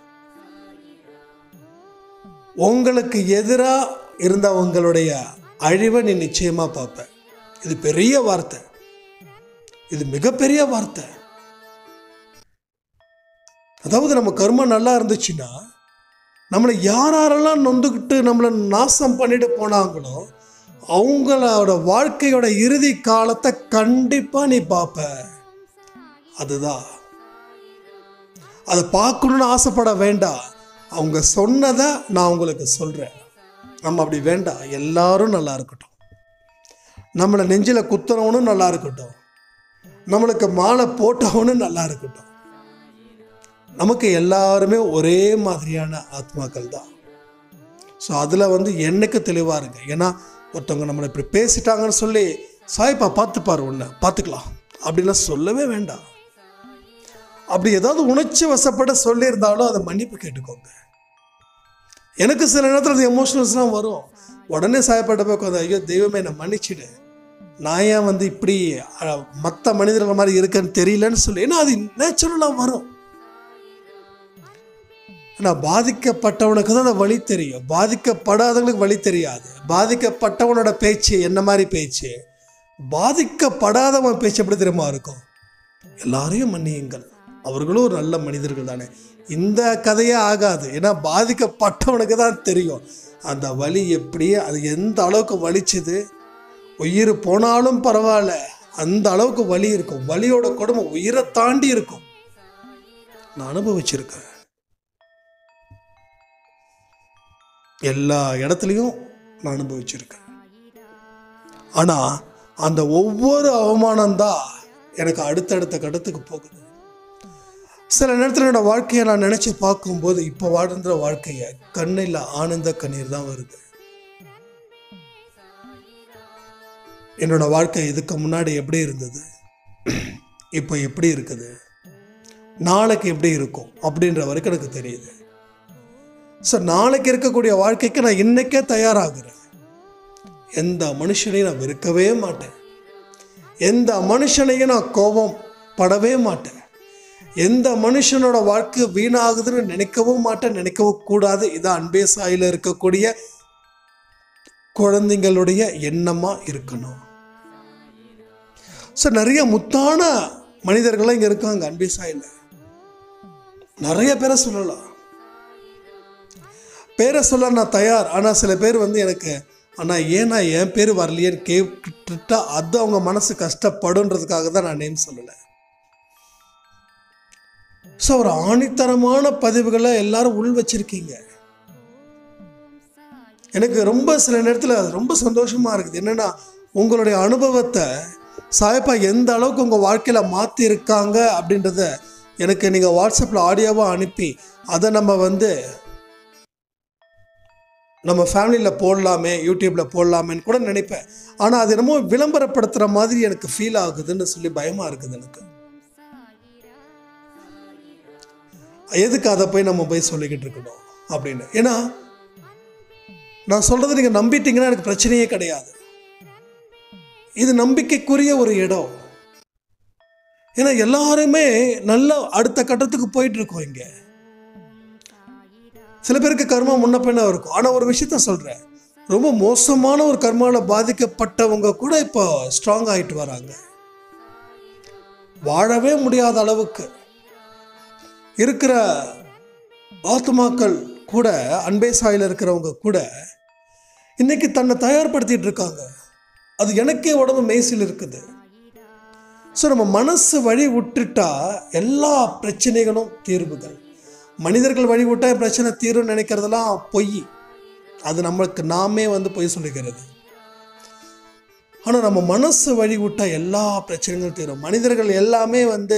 உங்களுக்கு எதிராக இருந்தவங்களுடைய அழிவை நீ நிச்சயமா பார்ப்ப இது பெரிய வார்த்தை இது மிகப்பெரிய வார்த்தை அதாவது நம்ம கர்மம் நல்லா இருந்துச்சுன்னா நம்மளை யார் யாரெல்லாம் நொந்துக்கிட்டு நம்மளை நாசம் பண்ணிட்டு போனாங்களோ அவங்களோட வாழ்க்கையோட இறுதி காலத்தை கண்டிப்பா நீ பார்ப்ப அதுதான் அதை பார்க்கணுன்னு ஆசைப்பட வேண்டாம் அவங்க சொன்னதை நான் உங்களுக்கு சொல்கிறேன் நம்ம அப்படி வேண்டாம் எல்லாரும் நல்லா இருக்கட்டும் நம்மளை நெஞ்சில் குத்துறவனும் நல்லா இருக்கட்டும் நம்மளுக்கு மாலை போட்டவனும் நல்லா இருக்கட்டும் நமக்கு எல்லாருமே ஒரே மாதிரியான ஆத்மாக்கள் தான் ஸோ அதில் வந்து என்னைக்கு தெளிவாக இருங்க ஏன்னா ஒருத்தவங்க நம்மளை இப்படி பேசிட்டாங்கன்னு சொல்லி சாய்ப்பா பார்த்துப்பாரு ஒன்று பார்த்துக்கலாம் அப்படின்லாம் சொல்லவே வேண்டாம் அப்படி ஏதாவது உணர்ச்சி வசப்பட சொல்லியிருந்தாலும் அதை மன்னிப்பு கேட்டுக்கோங்க எனக்கு சில நேரத்தில் அது எமோஷனல்ஸ்லாம் வரும் உடனே சாயப்பட்ட போய் உட்காந்து ஐயோ தெய்வமே என்னை மன்னிச்சிடு நான் ஏன் வந்து இப்படி மற்ற மனிதர்கள் மாதிரி இருக்கேன்னு தெரியலன்னு சொல்லி ஏன்னா அது நேச்சுரலாக வரும் ஆனால் பாதிக்கப்பட்டவனுக்கு தான் அந்த வழி தெரியும் பாதிக்கப்படாதவங்களுக்கு வழி தெரியாது பாதிக்கப்பட்டவனோட பேச்சு என்ன மாதிரி பேச்சு பாதிக்கப்படாதவன் பேச்சு எப்படி தெரியுமா இருக்கும் எல்லாரையும் மன்னியுங்கள் அவர்களும் ஒரு நல்ல மனிதர்கள் தானே இந்த கதையே ஆகாது ஏன்னா பாதிக்கப்பட்டவனுக்கு தான் தெரியும் அந்த வலி எப்படி அது எந்த அளவுக்கு வலிச்சுது உயிர் போனாலும் பரவாயில்ல அந்த அளவுக்கு வலி இருக்கும் வலியோட கொடுமை உயிரை தாண்டி இருக்கும் நான் அனுபவிச்சிருக்கேன் எல்லா இடத்துலையும் நான் அனுபவிச்சிருக்கேன் ஆனால் அந்த ஒவ்வொரு அவமானம்தான் எனக்கு அடுத்தடுத்த கட்டத்துக்கு போகுது சில நேரத்தில் என்னோட வாழ்க்கையை நான் நினச்சி பார்க்கும்போது இப்போ வாழ்ந்த வாழ்க்கையை கண்ணில் ஆனந்த கண்ணீர் தான் வருது என்னோட வாழ்க்கை இதுக்கு முன்னாடி எப்படி இருந்தது இப்போ எப்படி இருக்குது நாளைக்கு எப்படி இருக்கும் அப்படின்ற வரைக்கும் எனக்கு தெரியுது ஸோ நாளைக்கு இருக்கக்கூடிய வாழ்க்கைக்கு நான் இன்னைக்கே தயாராகிறேன் எந்த மனுஷனையும் நான் வெறுக்கவே மாட்டேன் எந்த மனுஷனையும் நான் கோபம் படவே மாட்டேன் எந்த மனுஷனோட வாழ்க்கை வீணாகுதுன்னு நினைக்கவும் மாட்டேன் நினைக்கவும் கூடாது இதான் அன்பே சாயில இருக்கக்கூடிய குழந்தைங்களுடைய எண்ணமா இருக்கணும் ஸோ நிறைய முத்தான மனிதர்கள்லாம் இங்கே இருக்காங்க அன்பே சாயில நிறைய பேரை சொல்லலாம் பேரை சொல்ல நான் தயார் ஆனால் சில பேர் வந்து எனக்கு ஆனால் ஏன்னா என் பேர் வரலையேன்னு கேட்டுட்டா அது அவங்க மனசு கஷ்டப்படுன்றதுக்காக தான் நான் நேம் சொல்லலை ஸோ ஒரு ஆணித்தரமான பதிவுகளை எல்லாரும் உள் வச்சிருக்கீங்க எனக்கு ரொம்ப சில நேரத்தில் அது ரொம்ப சந்தோஷமா இருக்குது என்னன்னா உங்களுடைய அனுபவத்தை சாயப்பா எந்த அளவுக்கு உங்கள் வாழ்க்கையில் மாற்றி இருக்காங்க அப்படின்றத எனக்கு நீங்கள் வாட்ஸ்அப்பில் ஆடியோவாக அனுப்பி அதை நம்ம வந்து நம்ம ஃபேமிலியில் போடலாமே யூடியூப்பில் போடலாமேன்னு கூட நினைப்பேன் ஆனால் அது என்னமோ விளம்பரப்படுத்துகிற மாதிரி எனக்கு ஃபீல் ஆகுதுன்னு சொல்லி பயமாக இருக்குது எனக்கு எதுக்கு அதை போய் நம்ம போய் சொல்லிக்கிட்டு இருக்கணும் அப்படின்னு ஏன்னா நான் சொல்கிறத நீங்கள் நம்பிட்டீங்கன்னா எனக்கு பிரச்சனையே கிடையாது இது நம்பிக்கைக்குரிய ஒரு இடம் ஏன்னா எல்லாருமே நல்ல அடுத்த கட்டத்துக்கு போயிட்டு இருக்கோம் இங்கே சில பேருக்கு கர்மா முன்ன பின்ன இருக்கும் ஆனால் ஒரு விஷயத்த சொல்கிறேன் ரொம்ப மோசமான ஒரு கர்மாவில் பாதிக்கப்பட்டவங்க கூட இப்போ ஸ்ட்ராங் ஆகிட்டு வராங்க வாழவே முடியாத அளவுக்கு இருக்கிற ஆத்மாக்கள் கூட அன்பே சாயில் இருக்கிறவங்க கூட இன்னைக்கு தன்னை தயார்படுத்திட்டு இருக்காங்க அது எனக்கே உடம்பு மேய்சில் இருக்குது ஸோ நம்ம மனசு வழி விட்டுட்டா எல்லா பிரச்சனைகளும் தீர்வுகள் மனிதர்கள் வழி விட்டா என் பிரச்சனை தீரும்னு நினைக்கிறதெல்லாம் பொய் அது நம்மளுக்கு நாமே வந்து பொய் சொல்லிக்கிறது ஆனால் நம்ம மனசு வழி விட்டா எல்லா பிரச்சனைகளும் தீரும் மனிதர்கள் எல்லாமே வந்து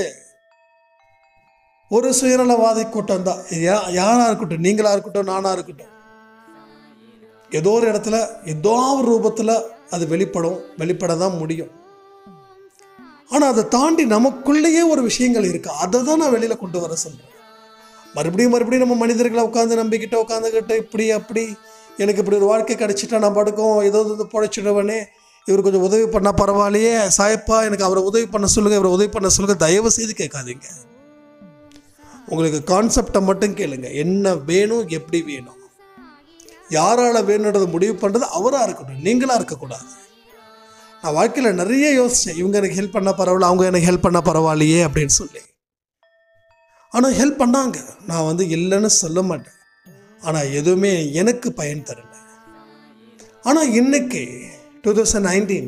ஒரு சுயநலவாதி கூட்டம் தான் யாராக இருக்கட்டும் நீங்களாக இருக்கட்டும் நானாக இருக்கட்டும் ஏதோ ஒரு இடத்துல ஏதோ ஒரு ரூபத்தில் அது வெளிப்படும் வெளிப்பட தான் முடியும் ஆனால் அதை தாண்டி நமக்குள்ளேயே ஒரு விஷயங்கள் இருக்கு அதை தான் நான் வெளியில் கொண்டு வர சொல்கிறேன் மறுபடியும் மறுபடியும் நம்ம மனிதர்களை உட்காந்து நம்பிக்கிட்ட உட்காந்துக்கிட்டு இப்படி அப்படி எனக்கு இப்படி ஒரு வாழ்க்கை கிடைச்சிட்டா நான் படுக்கும் ஏதோ இது பொழைச்சிடுவனே இவர் கொஞ்சம் உதவி பண்ணால் பரவாயில்லையே சாயப்பா எனக்கு அவரை உதவி பண்ண சொல்லுங்கள் இவரை உதவி பண்ண சொல்லுங்கள் தயவு செய்து கேட்காதீங்க உங்களுக்கு கான்செப்டை மட்டும் கேளுங்க என்ன வேணும் எப்படி வேணும் யாரால் வேணுன்றதை முடிவு பண்ணுறது அவராக இருக்கட்டும் நீங்களாக இருக்கக்கூடாது நான் வாழ்க்கையில் நிறைய யோசித்தேன் இவங்க எனக்கு ஹெல்ப் பண்ணால் பரவாயில்ல அவங்க எனக்கு ஹெல்ப் பண்ணால் பரவாயில்லையே அப்படின்னு சொல்லி ஆனால் ஹெல்ப் பண்ணாங்க நான் வந்து இல்லைன்னு சொல்ல மாட்டேன் ஆனால் எதுவுமே எனக்கு பயன் தரல ஆனால் இன்னைக்கு டூ தௌசண்ட் நைன்டீன்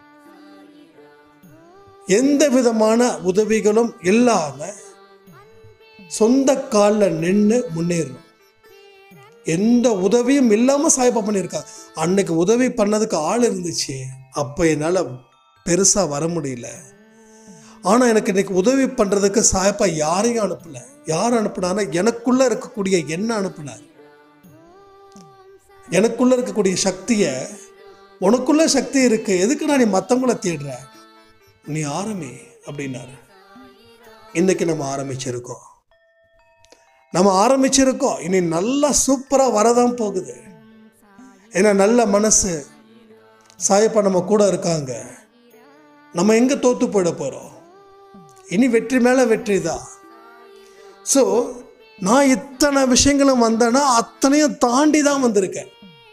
எந்த விதமான உதவிகளும் இல்லாமல் சொந்த காலில் நின்று முன்னேறணும் எந்த உதவியும் இல்லாமல் சாய்பா பண்ணியிருக்காங்க அன்னைக்கு உதவி பண்ணதுக்கு ஆள் இருந்துச்சு அப்போ என்னால் பெருசாக வர முடியல ஆனால் எனக்கு இன்னைக்கு உதவி பண்ணுறதுக்கு சாயப்பா யாரையும் அனுப்பல யார் அனுப்புனான்னா எனக்குள்ளே இருக்கக்கூடிய என்ன அனுப்புனார் எனக்குள்ளே இருக்கக்கூடிய சக்தியை உனக்குள்ள சக்தி இருக்கு எதுக்கு நான் நீ மற்றவங்கள தேடுற நீ ஆரம்பி அப்படின்னாரு இன்னைக்கு நம்ம ஆரம்பிச்சிருக்கோம் நம்ம ஆரம்பிச்சிருக்கோம் இனி நல்லா சூப்பராக வரதான் போகுது ஏன்னா நல்ல மனசு சாயப்பா நம்ம கூட இருக்காங்க நம்ம எங்கே தோத்து போயிட போகிறோம் இனி வெற்றி மேலே வெற்றி தான் ஸோ நான் இத்தனை விஷயங்களும் வந்தேன்னா அத்தனையும் தாண்டி தான் வந்திருக்கேன்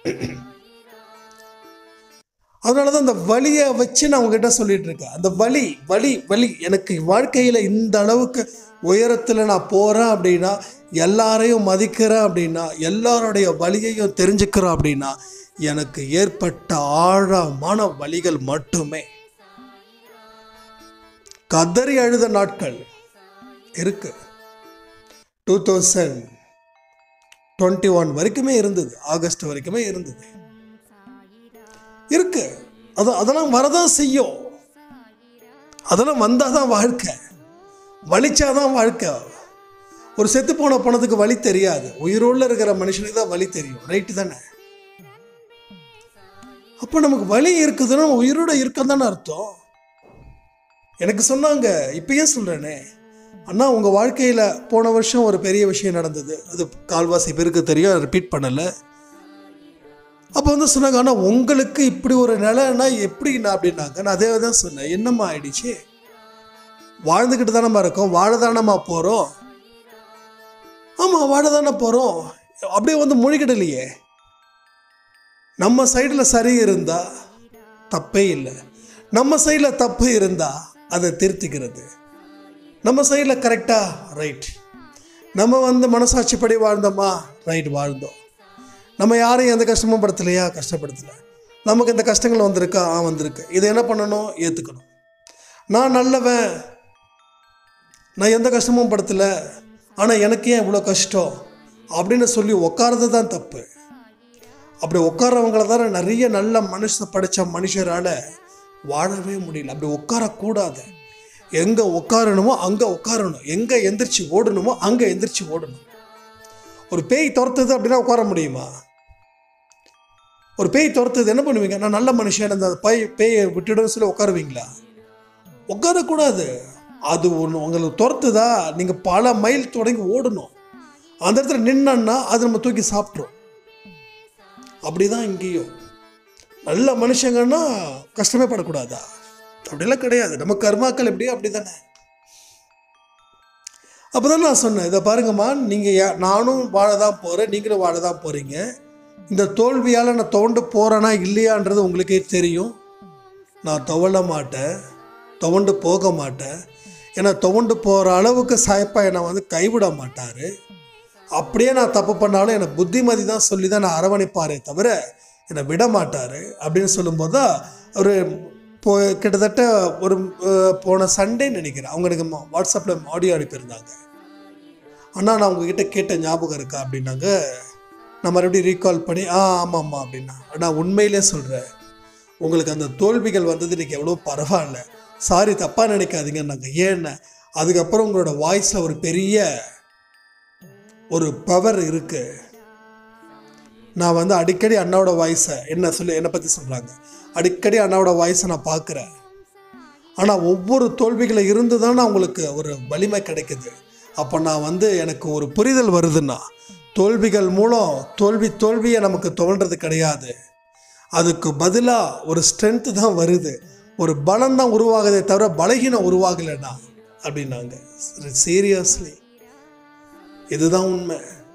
அதனால தான் அந்த வலியை வச்சு நான் உங்ககிட்ட சொல்லிட்டு இருக்கேன் அந்த வலி வலி வலி எனக்கு வாழ்க்கையில் இந்த அளவுக்கு உயரத்தில் நான் போகிறேன் அப்படின்னா எல்லாரையும் மதிக்கிறேன் அப்படின்னா எல்லாருடைய வலியையும் தெரிஞ்சுக்கிறேன் அப்படின்னா எனக்கு ஏற்பட்ட ஆழமான வலிகள் மட்டுமே கதறி அழுத நாட்கள் இருக்கு டூ தௌசண்ட் டுவெண்ட்டி ஒன் வரைக்குமே இருந்தது ஆகஸ்ட் வரைக்குமே இருந்தது இருக்கு அது அதெல்லாம் வரதான் செய்யும் அதெல்லாம் வந்தால் தான் வாழ்க்கை வலிச்சாதான் வாழ்க்கை ஒரு செத்து போன பணத்துக்கு வழி தெரியாது உயிரோடு இருக்கிற மனுஷனுக்கு தான் வழி தெரியும் ரைட்டு தானே அப்போ நமக்கு வலி இருக்குதுன்னா நம்ம உயிரோட இருக்க தானே அர்த்தம் எனக்கு சொன்னாங்க இப்பயும் சொல்கிறேனே அண்ணா உங்கள் வாழ்க்கையில் போன வருஷம் ஒரு பெரிய விஷயம் நடந்தது அது கால்வாசி பேருக்கு தெரியும் ரிப்பீட் பண்ணலை அப்போ வந்து சொன்னாங்க ஆனால் உங்களுக்கு இப்படி ஒரு நிலைன்னா எப்படிண்ணா அப்படின்னாங்க நான் அதே தான் சொன்னேன் என்னம்மா ஆயிடுச்சு வாழ்ந்துக்கிட்டு தானம்மா இருக்கோம் வாழ தானம்மா போகிறோம் ஆமாம் வாழ தானே போகிறோம் அப்படியே வந்து மொழிகிடலையே நம்ம சைடில் சரி இருந்தால் தப்பே இல்லை நம்ம சைடில் தப்பு இருந்தால் அதை திருத்திக்கிறது நம்ம சைடில் கரெக்டாக ரைட் நம்ம வந்து மனசாட்சிப்படி வாழ்ந்தோமா ரைட் வாழ்ந்தோம் நம்ம யாரையும் எந்த கஷ்டமும் படுத்தலையா கஷ்டப்படுத்தலை நமக்கு இந்த கஷ்டங்கள் வந்திருக்கா ஆ வந்திருக்கு இதை என்ன பண்ணணும் ஏற்றுக்கணும் நான் நல்லவன் நான் எந்த கஷ்டமும் படுத்தலை ஆனால் எனக்கு ஏன் இவ்வளோ கஷ்டம் அப்படின்னு சொல்லி உட்கார்றது தான் தப்பு அப்படி உட்காரவங்கள தான் நிறைய நல்ல மனுஷ படித்த மனுஷரால் வாழவே முடியல அப்படி உட்காரக்கூடாது எங்கே உட்காரணுமோ அங்கே உட்காரணும் எங்கே எந்திரிச்சு ஓடணுமோ அங்கே எந்திரிச்சு ஓடணும் ஒரு பேய் துரத்துது அப்படின்னா உட்கார முடியுமா ஒரு பேய் துரத்துது என்ன பண்ணுவீங்க நான் நல்ல மனுஷன் அந்த பேய் பேயை விட்டுடும் சொல்லி உட்காருவீங்களா உட்காரக்கூடாது அது ஒன்று உங்களுக்கு துரத்துதா நீங்கள் பல மைல் தொடங்கி ஓடணும் அந்த இடத்துல நின்னா அது நம்ம தூக்கி சாப்பிட்றோம் அப்படிதான் இங்கேயும் நல்ல மனுஷங்கன்னா கஷ்டமே படக்கூடாதா அப்படிலாம் கிடையாது நம்ம கர்மாக்கள் எப்படியோ அப்படி தானே அப்போதான் நான் சொன்னேன் இதை பாருங்கம்மா நீங்கள் நானும் வாழ தான் போகிறேன் நீங்களும் வாழ தான் போகிறீங்க இந்த தோல்வியால் நான் துவண்டு போகிறேனா இல்லையான்றது உங்களுக்கே தெரியும் நான் துவள மாட்டேன் துவண்டு போக மாட்டேன் ஏன்னா துவண்டு போகிற அளவுக்கு சாய்ப்பா என்னை வந்து கைவிட மாட்டார் அப்படியே நான் தப்பு பண்ணாலும் என்னை புத்திமதி தான் சொல்லி தான் நான் அரவணைப்பாரே தவிர என்னை விட மாட்டார் அப்படின்னு சொல்லும்போது தான் ஒரு போ கிட்டத்தட்ட ஒரு அஹ், போன சண்டே நினைக்கிறேன் அவங்க எனக்கு வாட்ஸ்அப்பில் ஆடியோ அனுப்பியிருந்தாங்க அண்ணா நான் உங்ககிட்ட கேட்ட ஞாபகம் இருக்கா அப்படின்னாங்க நான் மறுபடியும் ரீகால் பண்ணி ஆ ஆமாம்மா அப்படின்னா நான் உண்மையிலே சொல்கிறேன் உங்களுக்கு அந்த தோல்விகள் வந்தது இன்னைக்கு எவ்வளோ பரவாயில்ல சாரி தப்பாக நினைக்காதீங்கன்னாங்க ஏன்னு அதுக்கப்புறம் உங்களோட வாய்ஸில் ஒரு பெரிய ஒரு பவர் இருக்கு நான் வந்து அடிக்கடி அண்ணாவோட வாய்ஸை என்ன சொல்லி என்னை பற்றி சொல்கிறாங்க அடிக்கடி அண்ணாவோட வாய்ஸை நான் பார்க்குறேன் ஆனால் ஒவ்வொரு தோல்விகளை இருந்து தான் அவங்களுக்கு ஒரு வலிமை கிடைக்குது அப்போ நான் வந்து எனக்கு ஒரு புரிதல் வருதுன்னா தோல்விகள் மூலம் தோல்வி தோல்வியை நமக்கு தோன்றது கிடையாது அதுக்கு பதிலாக ஒரு ஸ்ட்ரென்த்து தான் வருது ஒரு பலம் தான் உருவாகுதே தவிர பலகீனம் உருவாகலைன்னா அப்படின்னாங்க சீரியஸ்லி இதுதான் உண்மை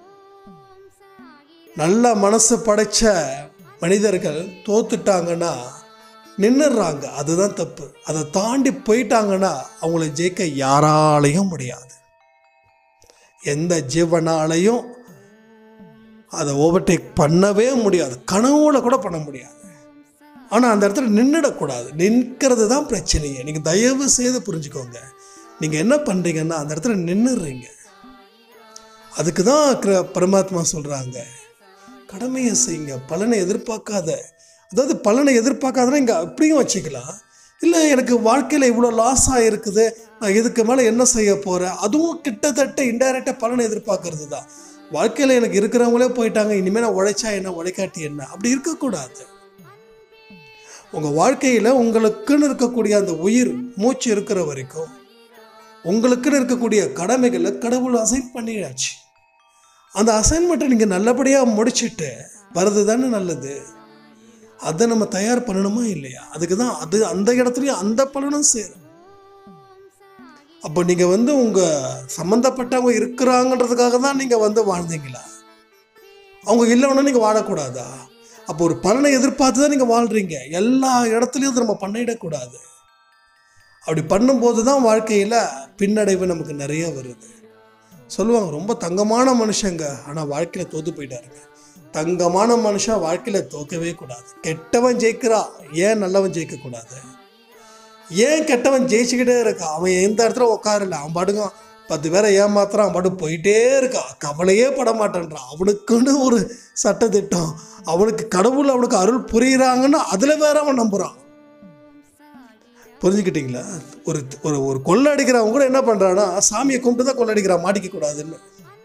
நல்ல மனசு படைச்ச மனிதர்கள் தோத்துட்டாங்கன்னா நின்னுடுறாங்க அதுதான் தப்பு அதை தாண்டி போயிட்டாங்கன்னா அவங்கள ஜெயிக்க யாராலையும் முடியாது எந்த ஜீவனாலையும் அதை ஓவர்டேக் பண்ணவே முடியாது கனவுல கூட பண்ண முடியாது ஆனால் அந்த இடத்துல நின்றுடக்கூடாது நிற்கிறது தான் பிரச்சனையே நீங்கள் தயவு செய்து புரிஞ்சுக்கோங்க நீங்கள் என்ன பண்ணுறீங்கன்னா அந்த இடத்துல நின்றுடுறீங்க அதுக்கு தான் கிர- பரமாத்மா சொல்கிறாங்க கடமையை செய்யுங்க பலனை எதிர்பார்க்காத அதாவது பலனை எதிர்பார்க்காதனா இங்கே அப்படியும் வச்சுக்கலாம் இல்லை எனக்கு வாழ்க்கையில் இவ்வளோ லாஸ் ஆகிருக்குது நான் இதுக்கு மேலே என்ன செய்ய போகிறேன் அதுவும் கிட்டத்தட்ட இன்டைரக்டாக பலனை எதிர்பார்க்கறது தான் வாழ்க்கையில் எனக்கு இருக்கிறவங்களே போயிட்டாங்க இனிமேல் நான் உழைச்சா என்ன உழைக்காட்டி என்ன அப்படி இருக்கக்கூடாது உங்கள் வாழ்க்கையில் உங்களுக்குன்னு இருக்கக்கூடிய அந்த உயிர் மூச்சு இருக்கிற வரைக்கும் உங்களுக்குன்னு இருக்கக்கூடிய கடமைகளை கடவுள் அசைன் பண்ணியாச்சு அந்த அசைன்மெண்ட்டை நீங்கள் நல்லபடியாக முடிச்சிட்டு வர்றது தானே நல்லது அதை நம்ம தயார் பண்ணணுமா இல்லையா அதுக்கு தான் அது அந்த இடத்துலையும் அந்த பலனும் சேரும் அப்போ நீங்கள் வந்து உங்கள் சம்மந்தப்பட்டவங்க இருக்கிறாங்கன்றதுக்காக தான் நீங்கள் வந்து வாழ்ந்தீங்களா அவங்க இல்லைன்னா நீங்கள் வாழக்கூடாதா அப்போ ஒரு பலனை எதிர்பார்த்து தான் நீங்கள் வாழ்கிறீங்க எல்லா இடத்துலையும் அதை நம்ம பண்ணிடக்கூடாது அப்படி பண்ணும்போது தான் வாழ்க்கையில் பின்னடைவு நமக்கு நிறைய வருது சொல்லுவாங்க ரொம்ப தங்கமான மனுஷங்க ஆனால் வாழ்க்கையில் தோத்து போயிட்டாருங்க தங்கமான மனுஷன் வாழ்க்கையில் தோக்கவே கூடாது கெட்டவன் ஜெயிக்கிறா ஏன் நல்லவன் ஜெயிக்கக்கூடாது ஏன் கெட்டவன் ஜெயிச்சுக்கிட்டே இருக்கான் அவன் எந்த இடத்துல உட்காரல அவன் பாட்டுங்க பத்து பேரை ஏமாத்துறான் அவன் பாட்டு போயிட்டே இருக்கான் கவலையே பட மாட்டேன்றான் அவனுக்குன்னு ஒரு சட்டத்திட்டம் அவனுக்கு கடவுள் அவனுக்கு அருள் புரியுறாங்கன்னு அதில் வேற அவன் நம்புகிறான் புரிஞ்சுக்கிட்டீங்களா ஒரு ஒரு ஒரு கொள்ளை அடிக்கிறவன் கூட என்ன பண்ணுறான்னா சாமியை கும்பிட்டு தான் கொள்ளை அடிக்கிறான் மாட்டிக்க கூடாதுன்னு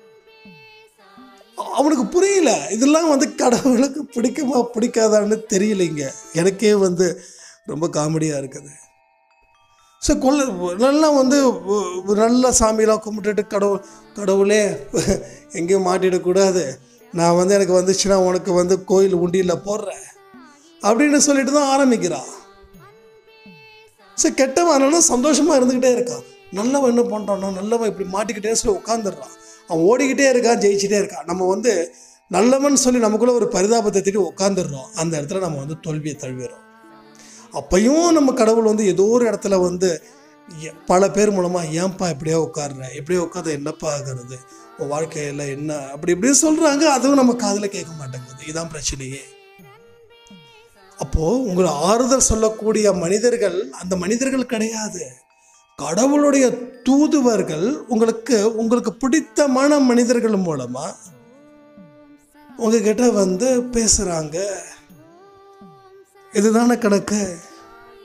அவனுக்கு புரியல இதெல்லாம் வந்து கடவுளுக்கு பிடிக்குமா பிடிக்காதான்னு தெரியலைங்க எனக்கே வந்து ரொம்ப காமெடியாக இருக்குது ஸோ கொள்ள நல்லா வந்து ஒ- நல்ல சாமியெல்லாம் கும்பிட்டுட்டு கடவுள் கடவுளே எங்கேயும் மாட்டிடக்கூடாது நான் வந்து எனக்கு வந்துச்சுன்னா உனக்கு வந்து கோயில் உண்டியில் போடுறேன் அப்படின்னு சொல்லிட்டு தான் ஆரம்பிக்கிறான் சரி கெட்டவன் ஆனாலும் சந்தோஷமாக இருந்துக்கிட்டே இருக்கான் நல்லவன் என்ன பண்ணுறான்னா நல்லவன் இப்படி மாட்டிக்கிட்டே சொல்லி உட்காந்துடுறான் அவன் ஓடிக்கிட்டே இருக்கான் ஜெயிச்சிட்டே இருக்கான் நம்ம வந்து நல்லவன் சொல்லி நமக்குள்ள ஒரு பரிதாபத்தை திட்டி உட்காந்துடுறோம் அந்த இடத்துல நம்ம வந்து தோல்வியை தழுவிடுறோம் அப்பையும் நம்ம கடவுள் வந்து ஏதோ ஒரு இடத்துல வந்து எ- பல பேர் மூலமாக ஏன்பா இப்படியே உட்கார்ற இப்படியே உட்காந்து என்னப்பா ஆகிறது உன் வாழ்க்கையில் என்ன அப்படி இப்படி சொல்கிறாங்க அதுவும் நம்ம காதில் கேட்க மாட்டேங்குது இதுதான் பிரச்சனையே அப்போது உங்களை ஆறுதல் சொல்லக்கூடிய மனிதர்கள் அந்த மனிதர்கள் கிடையாது கடவுளுடைய தூதுவர்கள் உங்களுக்கு உங்களுக்கு பிடித்தமான மனிதர்கள் மூலமாக உங்ககிட்ட வந்து பேசுகிறாங்க இதுதானே கணக்கு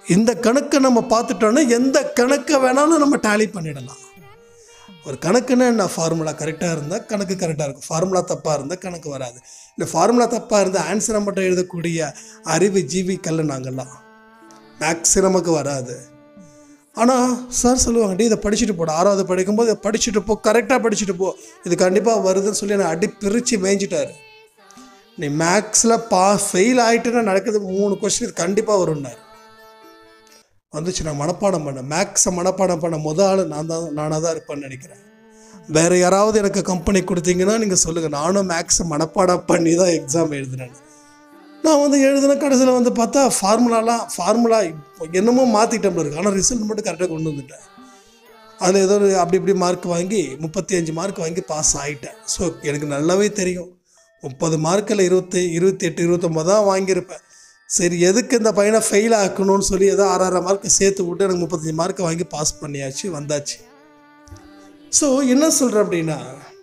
இந்த கணக்கை நம்ம பார்த்துட்டோன்னா எந்த கணக்கை வேணாலும் நம்ம டேலி பண்ணிடலாம் ஒரு கணக்குன்னா என்ன ஃபார்முலா கரெக்டாக இருந்தால் கணக்கு கரெக்டாக இருக்கும் ஃபார்முலா தப்பாக இருந்தால் கணக்கு வராது இந்த ஃபார்முலா தப்பாக இருந்தால் ஆன்சரை மட்டும் எழுதக்கூடிய அறிவு ஜீவி கல்ல நாங்கள்லாம் மேக்ஸ் நமக்கு வராது ஆனால் சார் சொல்லுவாங்க டே இதை படிச்சுட்டு போட ஆறாவது படிக்கும்போது இதை படிச்சுட்டு போ கரெக்டாக படிச்சுட்டு போ இது கண்டிப்பாக வருதுன்னு சொல்லி என்னை அடி பிரித்து மேய்ஞ்சிட்டாரு நீ மேக்ஸில் பா ஃபெயில் ஆகிட்டுன்னா நடக்குது மூணு கொஸ்டின் இது கண்டிப்பாக வரும்னாரு வந்துச்சு நான் மனப்பாடம் பண்ணேன் மேக்ஸை மனப்பாடம் பண்ண முத ஆள் நான் தான் நானாக தான் இருப்பேன்னு நினைக்கிறேன் வேறு யாராவது எனக்கு கம்பெனி கொடுத்தீங்கன்னா நீங்கள் சொல்லுங்கள் நானும் மேக்ஸை மனப்பாடம் பண்ணி தான் எக்ஸாம் எழுதினேன் நான் வந்து எழுதின கடைசியில் வந்து பார்த்தா ஃபார்முலாலாம் ஃபார்முலா இப்போ என்னமோ மாற்றிட்டேன் இருக்கு ஆனால் ரிசல்ட் மட்டும் கரெக்டாக கொண்டு வந்துட்டேன் அதில் ஏதோ ஒரு அப்படி இப்படி மார்க் வாங்கி முப்பத்தி அஞ்சு மார்க் வாங்கி பாஸ் ஆகிட்டேன் ஸோ எனக்கு நல்லாவே தெரியும் முப்பது மார்க்கில் இருபத்தி இருபத்தி எட்டு இருபத்தொம்பது தான் வாங்கியிருப்பேன் சரி எதுக்கு இந்த பையனை ஃபெயில் ஆக்கணும்னு சொல்லி ஏதோ ஆறாயிரம் மார்க்கு சேர்த்து விட்டு எனக்கு முப்பத்தஞ்சு மார்க்கை வாங்கி பாஸ் பண்ணியாச்சு வந்தாச்சு ஸோ என்ன சொல்கிறேன் அப்படின்னா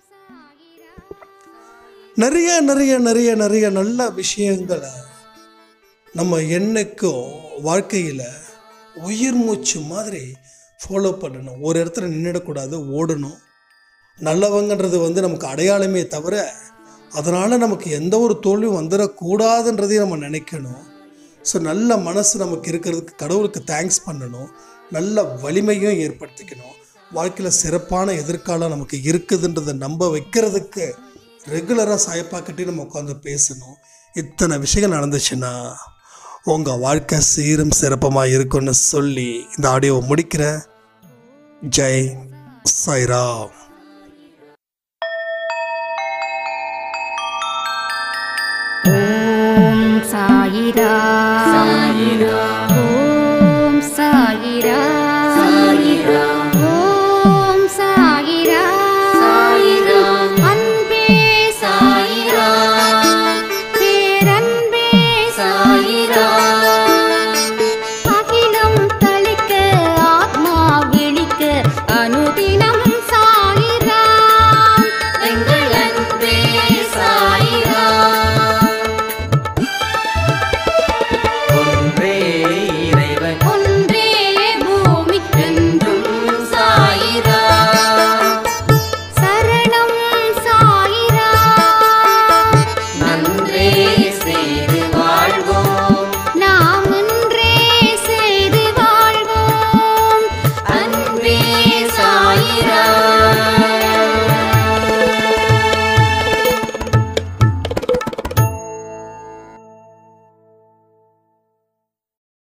நிறைய நிறைய நிறைய நிறைய நல்ல விஷயங்களை நம்ம என்னைக்கும் வாழ்க்கையில் உயிர் மூச்சு மாதிரி ஃபாலோ பண்ணணும் ஒரு இடத்துல நின்றுடக்கூடாது ஓடணும் நல்லவங்கன்றது வந்து நமக்கு அடையாளமே தவிர அதனால் நமக்கு எந்த ஒரு தோல்வியும் வந்துடக்கூடாதுன்றதையும் நம்ம நினைக்கணும் ஸோ நல்ல மனசு நமக்கு இருக்கிறதுக்கு கடவுளுக்கு தேங்க்ஸ் பண்ணணும் நல்ல வலிமையும் ஏற்படுத்திக்கணும் வாழ்க்கையில் சிறப்பான எதிர்காலம் நமக்கு இருக்குதுன்றதை நம்ப வைக்கிறதுக்கு ரெகுலராக சாயப்பா கட்டி நம்ம உட்காந்து பேசணும் இத்தனை விஷயங்கள் நடந்துச்சுன்னா உங்கள் வாழ்க்கை சீரும் சிறப்பமாக இருக்கும்னு சொல்லி இந்த ஆடியோவை முடிக்கிறேன் ஜெய் சாய்ராம் ஓம் சாயிரா சாயிரா ஓம் சாயிரா சாயிரா ஓம் சாயிரா சாயிரா அன்பே சாயிரா பேரன்பே சாயிரா அகிலம் தளிக்க ஆத்மா விழிக்க அனுதினம் சாயிரா எங்கள் அன்பே சாயிரா ஒன்றே இறைவன் ஒன்றே பூமிக்கென்றும் என்றும் சாயிரா சரணம் சாயிரா நன்றே செய்து வாழ்வோம் நாம் ஒன்றே செய்து வாழ்வோம் அன்பே சாயிரா